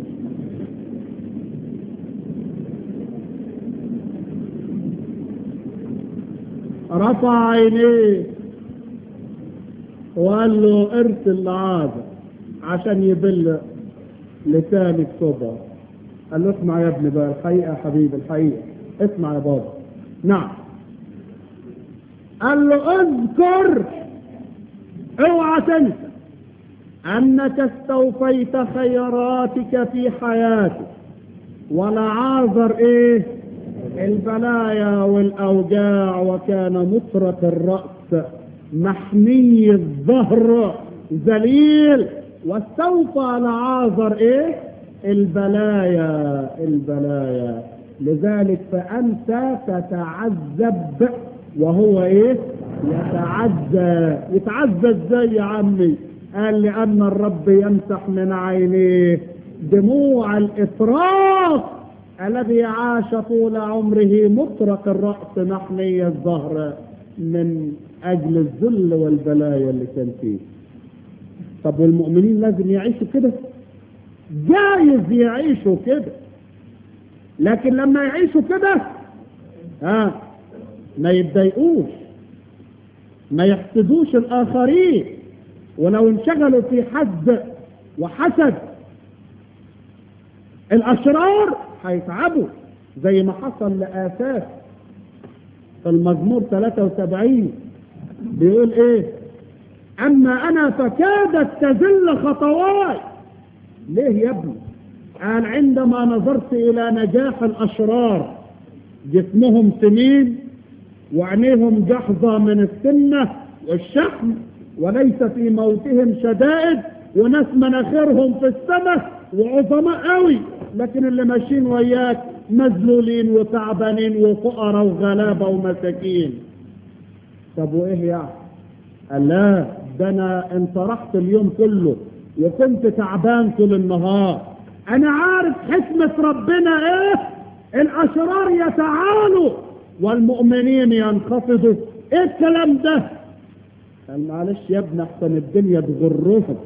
A: رفع عينيه وقال له ارسل لعازر عشان يبل لسانك صبا قال له اسمع يا ابني بقى الحقيقه يا حبيبي الحقيقه اسمع يا بابا نعم قال له اذكر اوعى تنسى انك استوفيت خيراتك في حياتك ولعازر ايه البلايا والاوجاع وكان مطرق الراس محمي الظهر ذليل واستوفى لعازر ايه البلايا البلايا لذلك فانت تتعذب وهو ايه يتعزى يتعزى ازاي يا عمي قال لان الرب يمسح من عينيه دموع الافراط الذي عاش طول عمره مطرق الراس محمي الظهر من اجل الذل والبلايا اللي كان فيه طب والمؤمنين لازم يعيشوا كده جايز يعيشوا كده لكن لما يعيشوا كده ها ما يتضايقوش ما يحسدوش الاخرين ولو انشغلوا في حد وحسد الاشرار هيتعبوا زي ما حصل لآساس في المزمور 73 بيقول ايه اما انا فكادت تزل خطواي ليه يا ابني قال عندما نظرت الى نجاح الاشرار جسمهم سمين وعينيهم جحظة من السنة والشحم وليس في موتهم شدائد وناس مناخيرهم في السماء وعظماء قوي لكن اللي ماشيين وياك مذلولين وتعبانين وفقراء وغلابة ومساكين طب وايه يعني قال لا ده انا انطرحت اليوم كله وكنت تعبان طول النهار انا عارف حكمة ربنا ايه الاشرار يتعالوا والمؤمنين ينخفضوا ايه الكلام ده قال معلش يا ابني احسن الدنيا تغرهم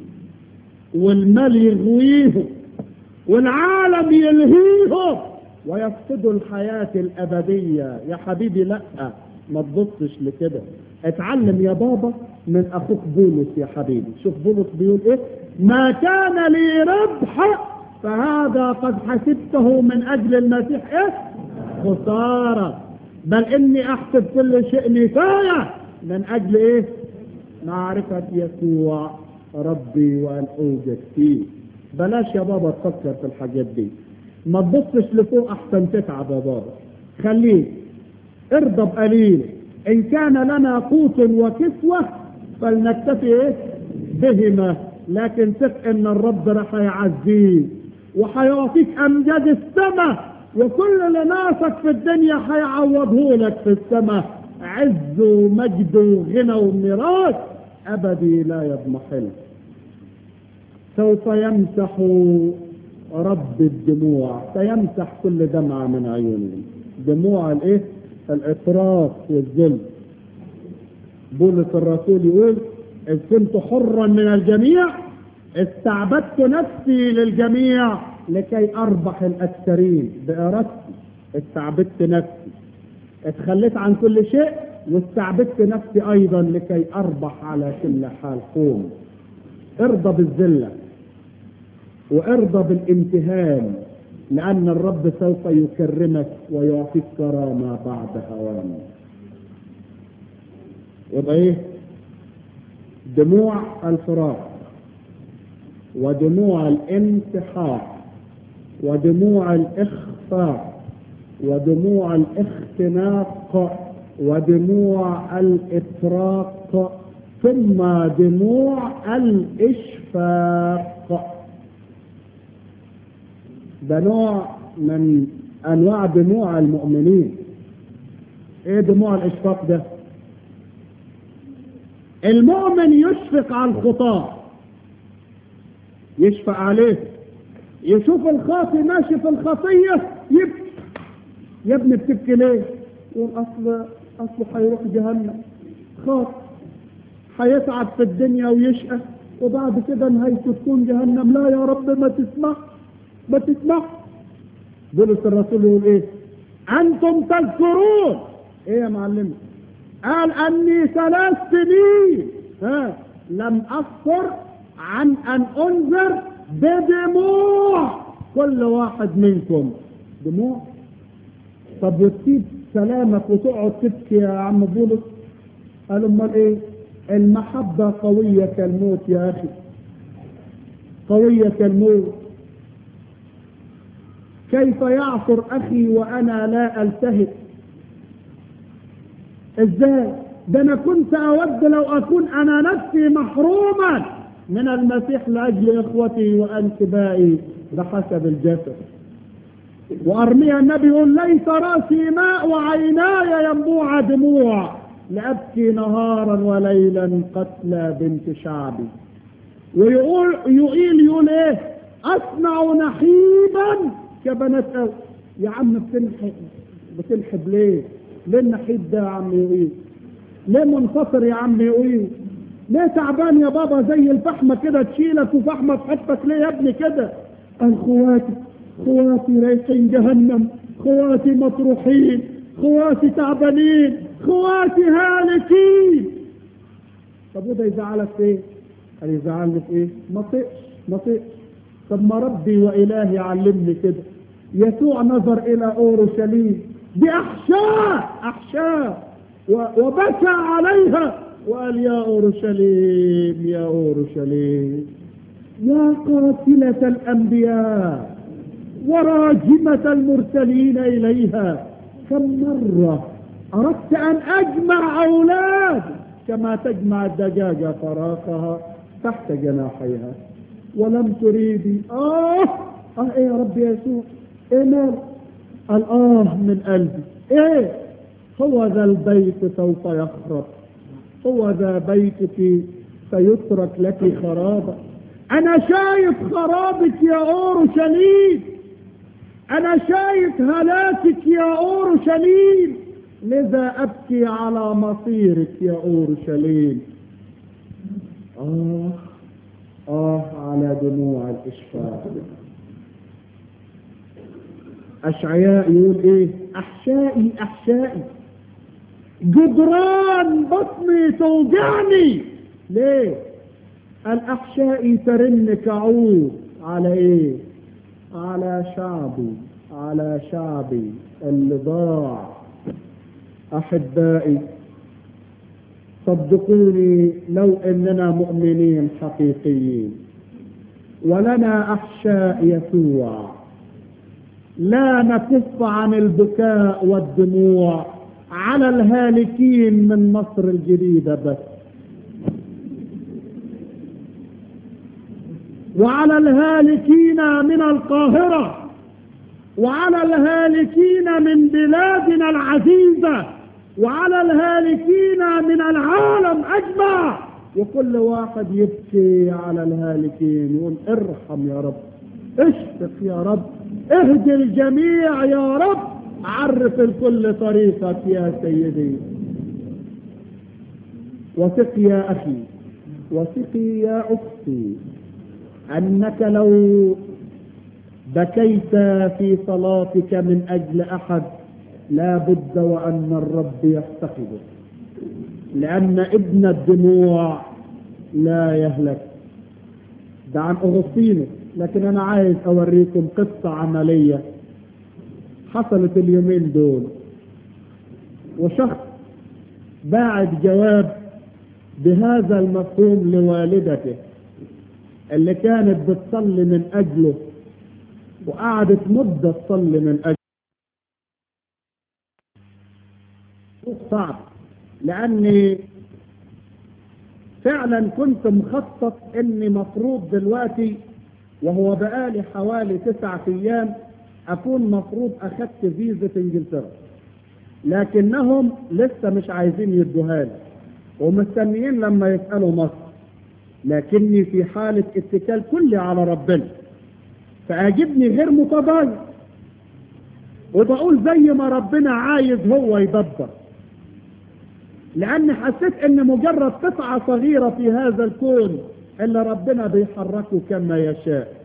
A: والمال يغويهم والعالم يلهيهم ويفقدوا الحياة الأبدية يا حبيبي لا ما تبصش لكده اتعلم يا بابا من أخوك بولس يا حبيبي شوف بولس بيقول إيه ما كان لي ربح فهذا قد حسبته من أجل المسيح إيه خسارة بل إني أحسب كل شيء نفاية من أجل إيه معرفة يسوع ربي وأن أوجد فيه بلاش يا بابا تفكر في الحاجات دي ما تبصش لفوق احسن تتعب يا بابا خليك ارضى بقليل ان كان لنا قوت وكسوة فلنكتفي ايه بهما لكن ثق ان الرب راح يعزيك وحيعطيك امجاد السماء وكل اللي ناقصك في الدنيا هيعوضه لك في السماء عز ومجد وغنى وميراث ابدي لا يضمحل سوف يمسح رب الدموع سيمسح كل دمعة من عيونهم دموع الايه الافراط والذل بولس الرسول يقول اذ كنت حرا من الجميع استعبدت نفسي للجميع لكي اربح الاكثرين بارادتي استعبدت نفسي اتخليت عن كل شيء واستعبدت نفسي ايضا لكي اربح على كل حال قوم ارضى بالذله وارضى بالامتهان لأن الرب سوف يكرمك ويعطيك كرامة بعد أوان يبقى إيه؟ دموع الفراق ودموع الانتحار ودموع الإخفاء ودموع الاختناق ودموع الإطراق ثم دموع الإشفاق ده نوع من أنواع دموع المؤمنين إيه دموع الإشفاق ده؟ المؤمن يشفق على الخطاة يشفق عليه يشوف الخاطي ماشي في الخطية يبكي يا ابني بتبكي ليه؟ يقول أصل أصله هيروح جهنم خاطي هيتعب في الدنيا ويشقى وبعد كده نهايته تكون جهنم لا يا رب ما تسمح ما تسمح بولس الرسول يقول ايه انتم تذكرون ايه يا معلم قال اني ثلاث سنين ها لم اصفر عن ان انذر بدموع كل واحد منكم دموع طب وتسيب سلامك وتقعد تبكي يا عم بولس قال امال ايه المحبة قوية كالموت يا اخي قوية كالموت كيف يعثر اخي وانا لا التهب ازاي ده انا كنت اود لو اكون انا نفسي محروما من المسيح لاجل اخوتي وانتبائي بحسب الجسد وارميا النبي يقول ليس راسي ماء وعيناي ينبوع دموع لابكي نهارا وليلا قتلى بنت شعبي ويقول يقيل يقول ايه اصنع نحيبا كبنات أو يا عم بتنحب بتنحب ليه ليه النحيب ده يا عم يقيل ليه منتصر يا عم يقيل ليه تعبان يا بابا زي الفحمة كده تشيلك وفحمة تحطك ليه يا ابني كده قال خواتي خواتي رايحين جهنم خواتي مطروحين خواتي تعبانين خواتي هالكين طب وده يزعلك في ايه؟ قال يزعلني في ايه؟ ما طقش ما طقش طب ما ربي والهي علمني كده يسوع نظر الى اورشليم باحشاء احشاء وبكى عليها وقال يا اورشليم يا اورشليم يا قاتلة الانبياء وراجمة المرسلين اليها كم مرة اردت ان اجمع اولاد كما تجمع الدجاجة فراخها تحت جناحيها ولم تريدي اه اه ايه يا رب يا يسوع ايه مال قال اه من قلبي ايه هو ذا البيت سوف يخرب هو ذا بيتك سيترك لك خرابا انا شايف خرابك يا اورشليم انا شايف هلاكك يا اورشليم لذا ابكي على مصيرك يا اورشليم اه اه على دموع الاشفاق اشعياء يقول ايه احشائي احشائي جدران بطني توجعني ليه الاحشائي ترن كعود على ايه على شعبي على شعبي اللي ضاع احبائي صدقوني لو اننا مؤمنين حقيقيين ولنا احشاء يسوع لا نكف عن البكاء والدموع على الهالكين من مصر الجديدة بس وعلى الهالكين من القاهرة وعلى الهالكين من بلادنا العزيزة وعلى الهالكين من العالم أجمع وكل واحد يبكي على الهالكين يقول ارحم يا رب اشفق يا رب اهدي الجميع يا رب عرف الكل طريقك يا سيدي وثق يا أخي وثقي يا أختي أنك لو بكيت في صلاتك من أجل أحد لا بد وأن الرب يفتقده لأن ابن الدموع لا يهلك ده عن أغسطينوس لكن انا عايز اوريكم قصة عملية حصلت اليومين دول وشخص باعت جواب بهذا المفهوم لوالدته اللي كانت بتصلي من اجله وقعدت مدة تصلي من اجله صعب لاني فعلا كنت مخطط اني مفروض دلوقتي وهو بقالي حوالي تسعة ايام اكون مفروض اخدت فيزة انجلترا لكنهم لسه مش عايزين يدوها لي ومستنيين لما يسألوا مصر لكني في حالة اتكال كلي على ربنا فأجبني غير متضايق وبقول زي ما ربنا عايز هو يدبر لأن حسيت إن مجرد قطعة صغيرة في هذا الكون اللي ربنا بيحركه كما يشاء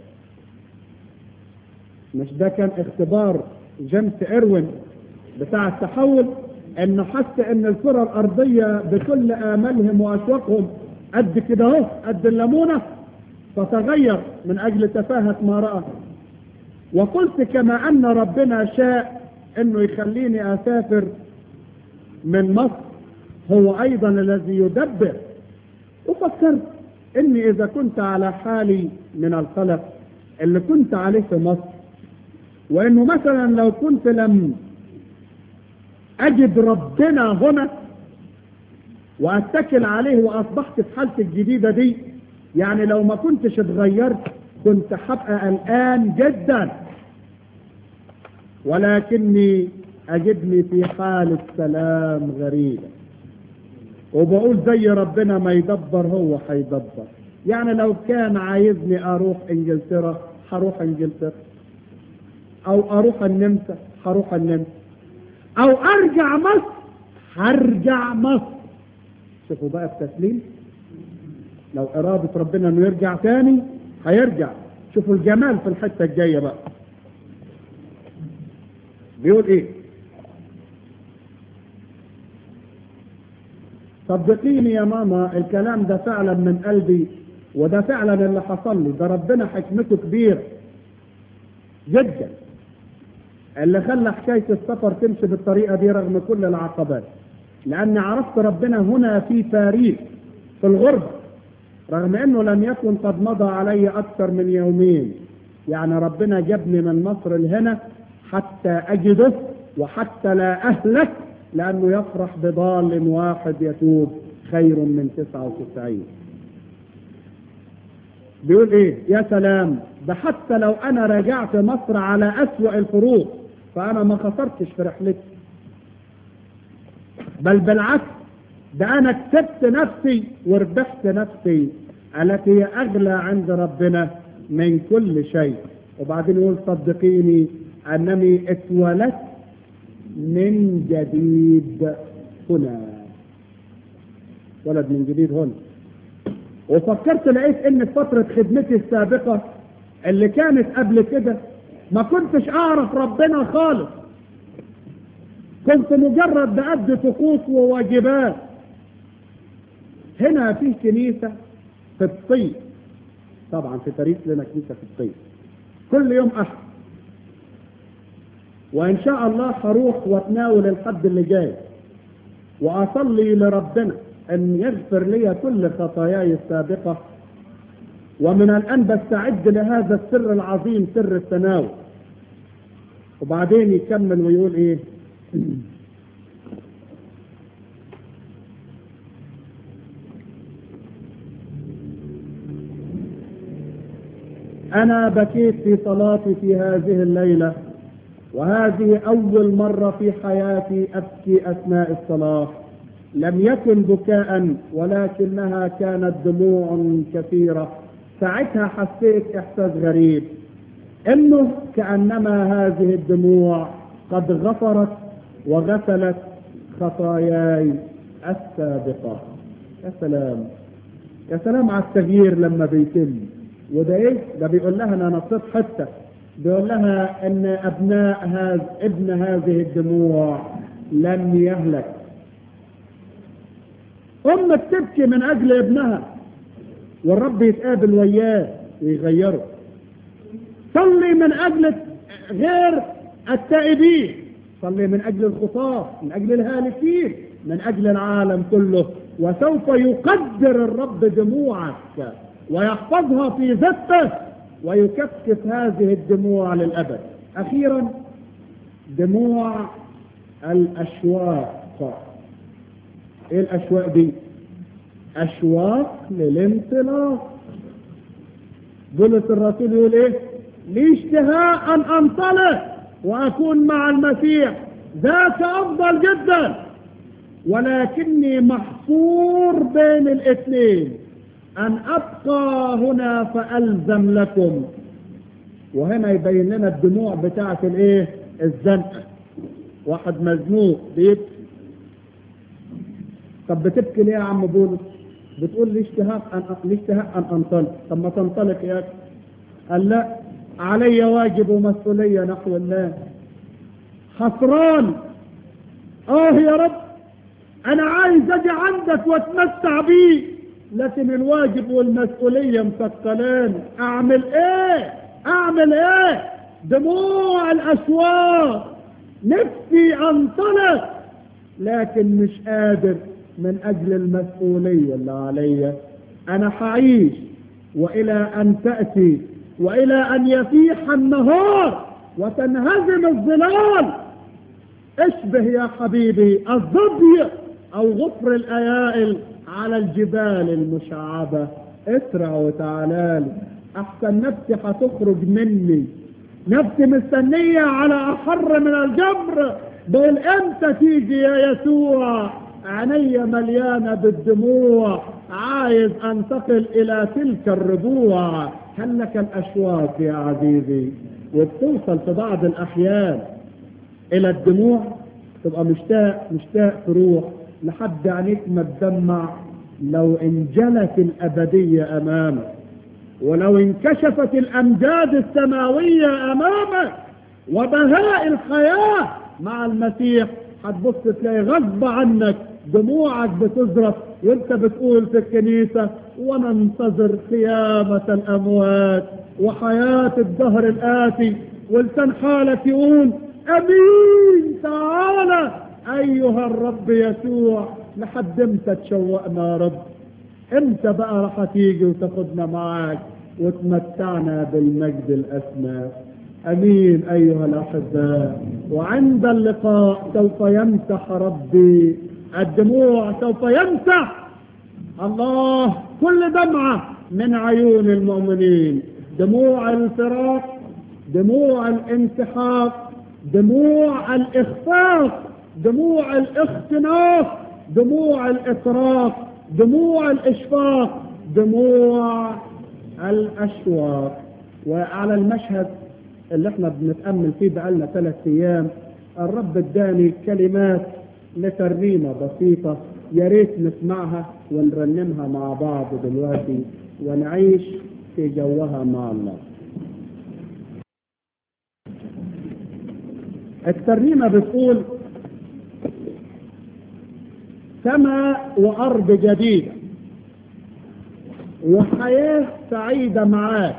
A: مش ده كان اختبار جيمس إروين بتاع التحول انه حس ان الكرة الارضية بكل املهم واشواقهم قد كده اهو قد الليمونة فتغير من اجل تفاهة ما رأى وقلت كما ان ربنا شاء انه يخليني اسافر من مصر هو ايضا الذي يدبر وفكرت اني اذا كنت على حالي من القلق اللي كنت عليه في مصر وانه مثلا لو كنت لم اجد ربنا هنا واتكل عليه واصبحت في حالتي الجديده دي يعني لو ما كنتش اتغيرت كنت هبقى قلقان جدا ولكني اجدني في حالة سلام غريبة وبقول زي ربنا ما يدبر هو هيدبر يعني لو كان عايزني اروح انجلترا هروح انجلترا او اروح النمسا هروح النمسا او ارجع مصر هرجع مصر شوفوا بقى التسليم لو ارادة ربنا انه يرجع تاني هيرجع شوفوا الجمال في الحتة الجاية بقى بيقول ايه صدقيني يا ماما الكلام ده فعلا من قلبي وده فعلا اللي حصل لي ده ربنا حكمته كبير جدا اللي خلى حكاية السفر تمشي بالطريقة دي رغم كل العقبات لأني عرفت ربنا هنا في باريس في الغربة رغم أنه لم يكن قد مضى علي أكثر من يومين يعني ربنا جابني من مصر لهنا حتى أجده وحتى لا أهلك لأنه يفرح بضال واحد يتوب خير من تسعة وتسعين بيقول ايه يا سلام ده حتى لو انا رجعت مصر على اسوأ الفروق فانا ما خسرتش في رحلتي بل بالعكس ده انا كسبت نفسي وربحت نفسي التي هي اغلى عند ربنا من كل شيء وبعدين يقول صدقيني انني اتولدت من جديد هنا ولد من جديد هنا وفكرت لقيت ان في فترة خدمتي السابقة اللي كانت قبل كده ما كنتش اعرف ربنا خالص كنت مجرد بأدي طقوس وواجبات هنا في كنيسة في الصيف طبعا في باريس لنا كنيسة في الصيف كل يوم أحد وإن شاء الله هروح واتناول الحد اللي جاي وأصلي لربنا أن يغفر لي كل خطاياي السابقة ومن الآن بستعد لهذا السر العظيم سر التناول وبعدين يكمل ويقول إيه أنا بكيت في صلاتي في هذه الليلة وهذه أول مرة في حياتي أبكي أثناء الصلاة لم يكن بكاء ولكنها كانت دموع كثيرة ساعتها حسيت إحساس غريب إنه كأنما هذه الدموع قد غفرت وغسلت خطاياي السابقة يا سلام يا سلام على التغيير لما بيتم وده ايه ده بيقول لها انا نصيت حتى بيقول لها ان ابناء هذا ابن هذه الدموع لم يهلك ام تبكي من اجل ابنها والرب يتقابل وياه ويغيره صلي من أجل غير التائبين صلي من أجل الخطاة من أجل الهالكين من أجل العالم كله وسوف يقدر الرب دموعك ويحفظها في ذته ويكثف هذه الدموع للأبد أخيرا دموع الأشواق إيه الأشواق دي أشواق للانطلاق بولس الرسول يقول إيه لي اشتهاء أن أنطلق وأكون مع المسيح ذاك أفضل جدا ولكني محصور بين الاثنين أن أبقى هنا فألزم لكم وهنا يبين لنا الدموع بتاعة الايه الزنقة واحد مزنوق بيبكي طب بتبكي ليه يا عم بولس بتقول لي اشتهاء أن لي اشتهاء أن أنطلق طب ما تنطلق يا أخي قال لا علي واجب ومسؤولية نحو الله خسران اه يا رب انا عايز اجي عندك واتمتع بيه لكن الواجب والمسؤولية مثقلين اعمل ايه اعمل ايه دموع الاشواق نفسي انطلق لكن مش قادر من اجل المسؤولية اللي عليا انا حعيش والى ان تأتي والى ان يفيح النهار وتنهزم الظلال اشبه يا حبيبي الظبي او غفر الايائل على الجبال المشعبة اسرع وتعالى احسن نفسي هتخرج مني نفسي مستنية على احر من الجبر بقول امتى تيجي يا يسوع عيني مليانة بالدموع عايز انتقل الى تلك الربوع هل لك الاشواق يا عزيزي وبتوصل في بعض الاحيان الى الدموع تبقى مشتاق مشتاق تروح لحد عينيك ما تدمع لو انجلت الابدية امامك ولو انكشفت الامجاد السماوية امامك وبهاء الحياة مع المسيح هتبص تلاقي غصب عنك دموعك بتزرف وانت بتقول في الكنيسة وننتظر قيامة الاموات وحياة الدهر الاتي ولسان حالك يقول امين تعالى ايها الرب يسوع لحد امتى تشوقنا يا رب امتى بقى راح تيجي وتاخدنا معاك وتمتعنا بالمجد الاسمى امين ايها الاحباء وعند اللقاء سوف يمسح ربي الدموع سوف يمسح الله كل دمعه من عيون المؤمنين دموع الفراق دموع الانسحاق دموع الاخفاق دموع الاختناق دموع الاطراق دموع الاشفاق دموع الاشواق وعلى المشهد اللي احنا بنتامل فيه بقالنا ثلاث ايام الرب اداني كلمات لترنيمه بسيطه يا ريت نسمعها ونرنمها مع بعض دلوقتي ونعيش في جوها مع الله الترنيمة بتقول سماء وأرض جديدة وحياة سعيدة معاك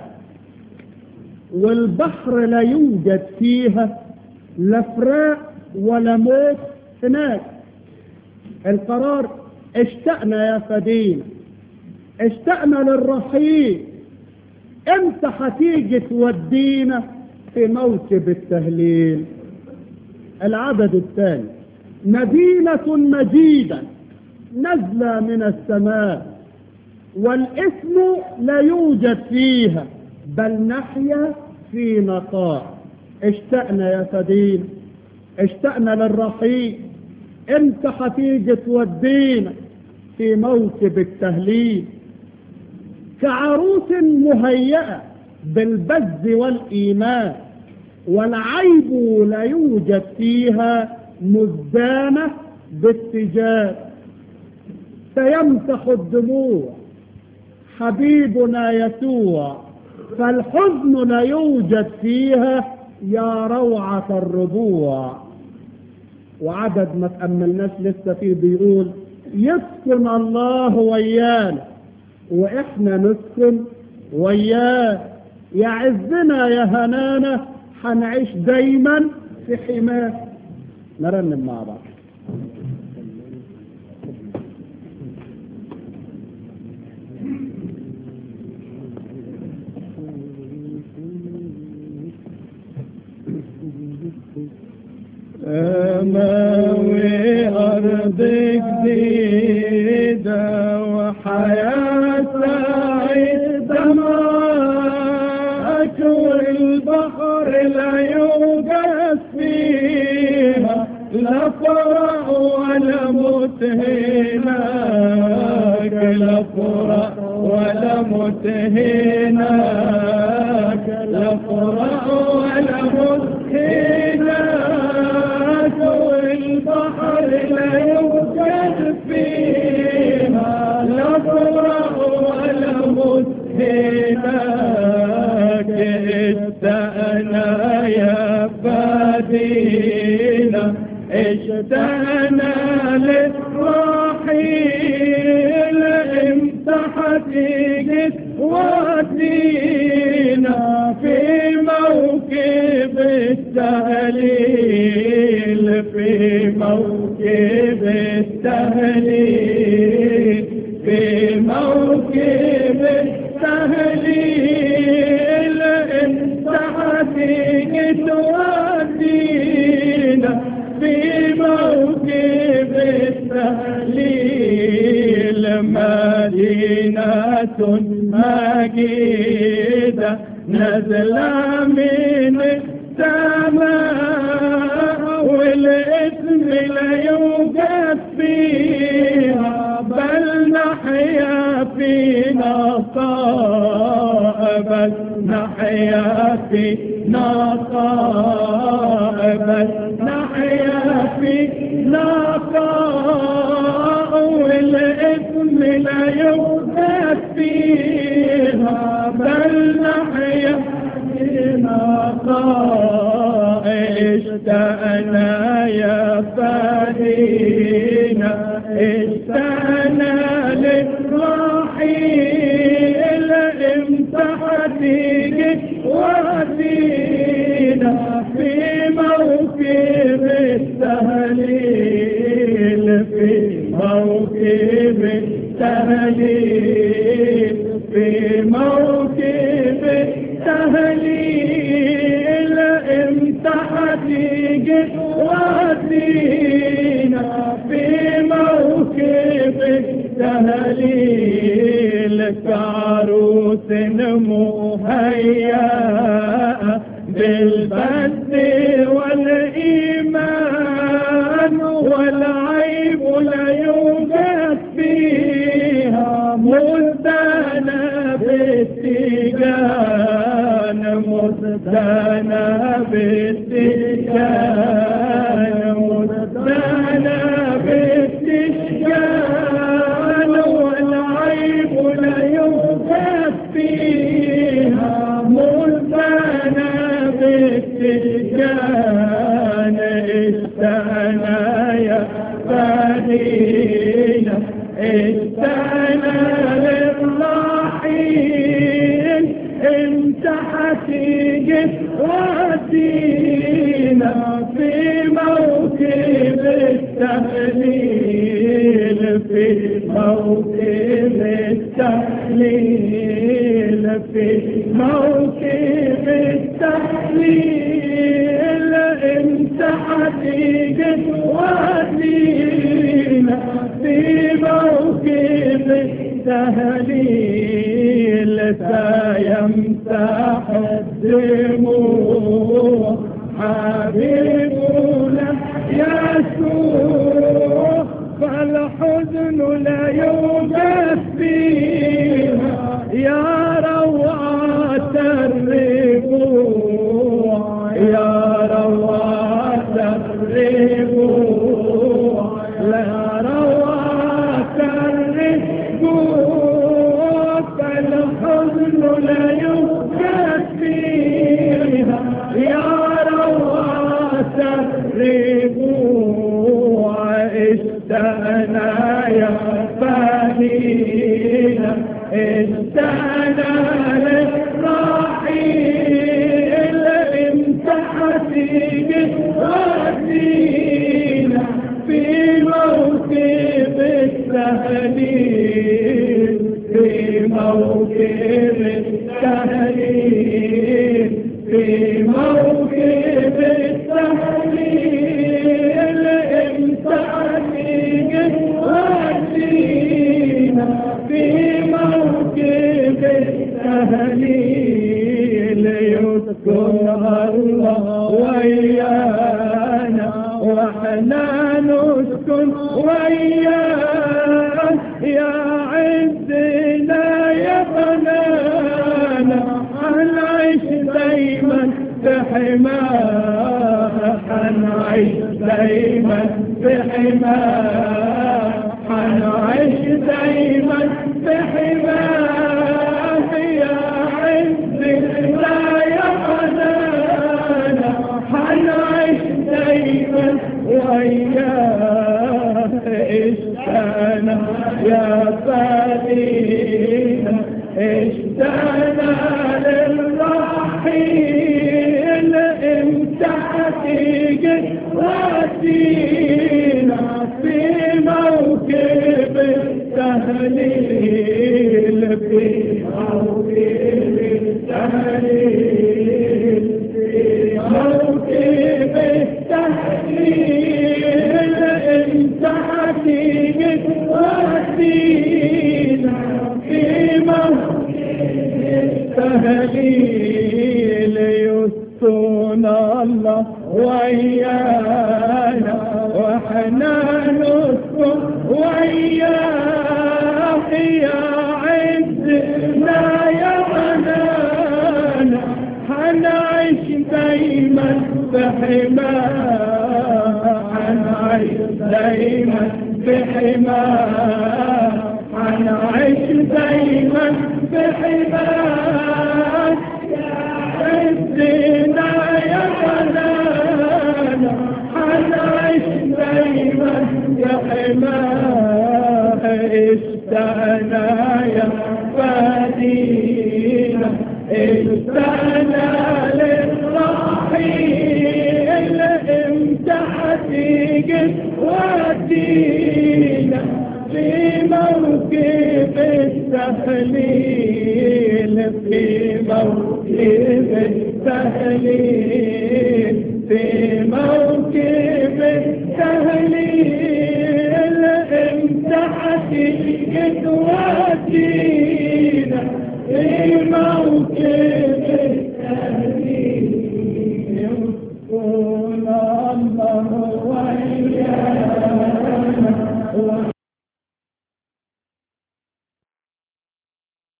A: والبحر لا يوجد فيها لا فراق ولا موت هناك القرار اشتقنا يا فدينا اشتقنا للرحيل امتى هتيجي تودينا في موكب التهليل العدد الثاني مدينة مجيدة نزل من السماء والاسم لا يوجد فيها بل نحيا في نقاء اشتقنا يا فدين اشتقنا للرحيل انت هتيجي تودينا في موكب التهليل كعروس مهيئة بالبز والإيمان والعيب لا يوجد فيها مزدانة باتجاه سيمسح الدموع حبيبنا يسوع فالحزن لا يوجد فيها يا روعة الربوع وعدد ما تأملناش لسه فيه بيقول يسكن الله ويانا واحنا نسكن وياه يا عزنا يا هنانا هنعيش دايما في حماه نرنم مع بعض
B: سماوي أرض جديدة وحياة سعيدة معك والبحر لا يوجد فيها لا فرح ولا موت هناك لا فرح ولا موت هناك لا فرح ولا موت هناك والبحر لا يوجد فيها لا فرح ولا موت هناك اشتقنا يا فادينا اشتقنا للرحيل امتى هتيجي تودينا في موكب التهليل في موكب التهليل في موكب التهليل انت هتيجي تودينا في موكب التهليل مدينة مجيدة نزلة من السماء والاسم لا يوجد فيها بل نحيا في نقاء بل نحيا في نقاء بل نحيا في نقاء والاسم لا يوجد فيها بل نحيا في نقاء اشتقنا يا فادينا اشتقنا للرحيل امتى هتيجي ودينا في موكب التهليل في موكب التهليل في موكب التهليل امتى هتيجي ودينا في موكب التهليل كعروس مهيئة بالبد والإيمان والعيب لا يوجد فيها مدانا بالتيجان مدانا بالتيجان مدانا بالتيجان والعيب لا يوجد فيها مدانا بالتيجان استنى يا فدينا استنى للرحيل انت هتيجي ودينا في موكب التهليل في موكب التهليل في موكب التهليل انت هتيجي ودينا في موكب التهليل سيمسح الدموع حبيبنا يسوع فالحزن لا يوجد فيها يا روعة الربوع يا روعة الربوع لا روعة الربوع فالحزن لا يوجد فيها يا روعة الربوع استنى يا فهينا استنى للرحيل التهليل في موكب التهليل في موكب التهليل انت عتيق وعدينا في موكب التهليل يذكر الله ويانا واحنا نسكن وياه يا عزنا يا حنانا حنعيش دايما في حماه حنعيش دايما في حماه حنعيش دايما في حماه يا عزنا يا حنانا حنعيش دايما وياه اشتانا يا فادينا اشتانا للرحيل انت حقيقة واتينا في موكب التهليل في موكب التهليل في موكب التهليل انت حقيقة واتينا في موكب التهليل يسونا الله ويانا واحنا نسكن وياه يا عزنا يا حنانا حنعيش دايما بحماه حنعيش دايما بحماه حنعيش دايما بحماه عزنا يا حنانا حنعيش دايما يا حماه اشتانا يا فادينا اشتانا للرحيل انت حتيجي ودينا في موكب التحليل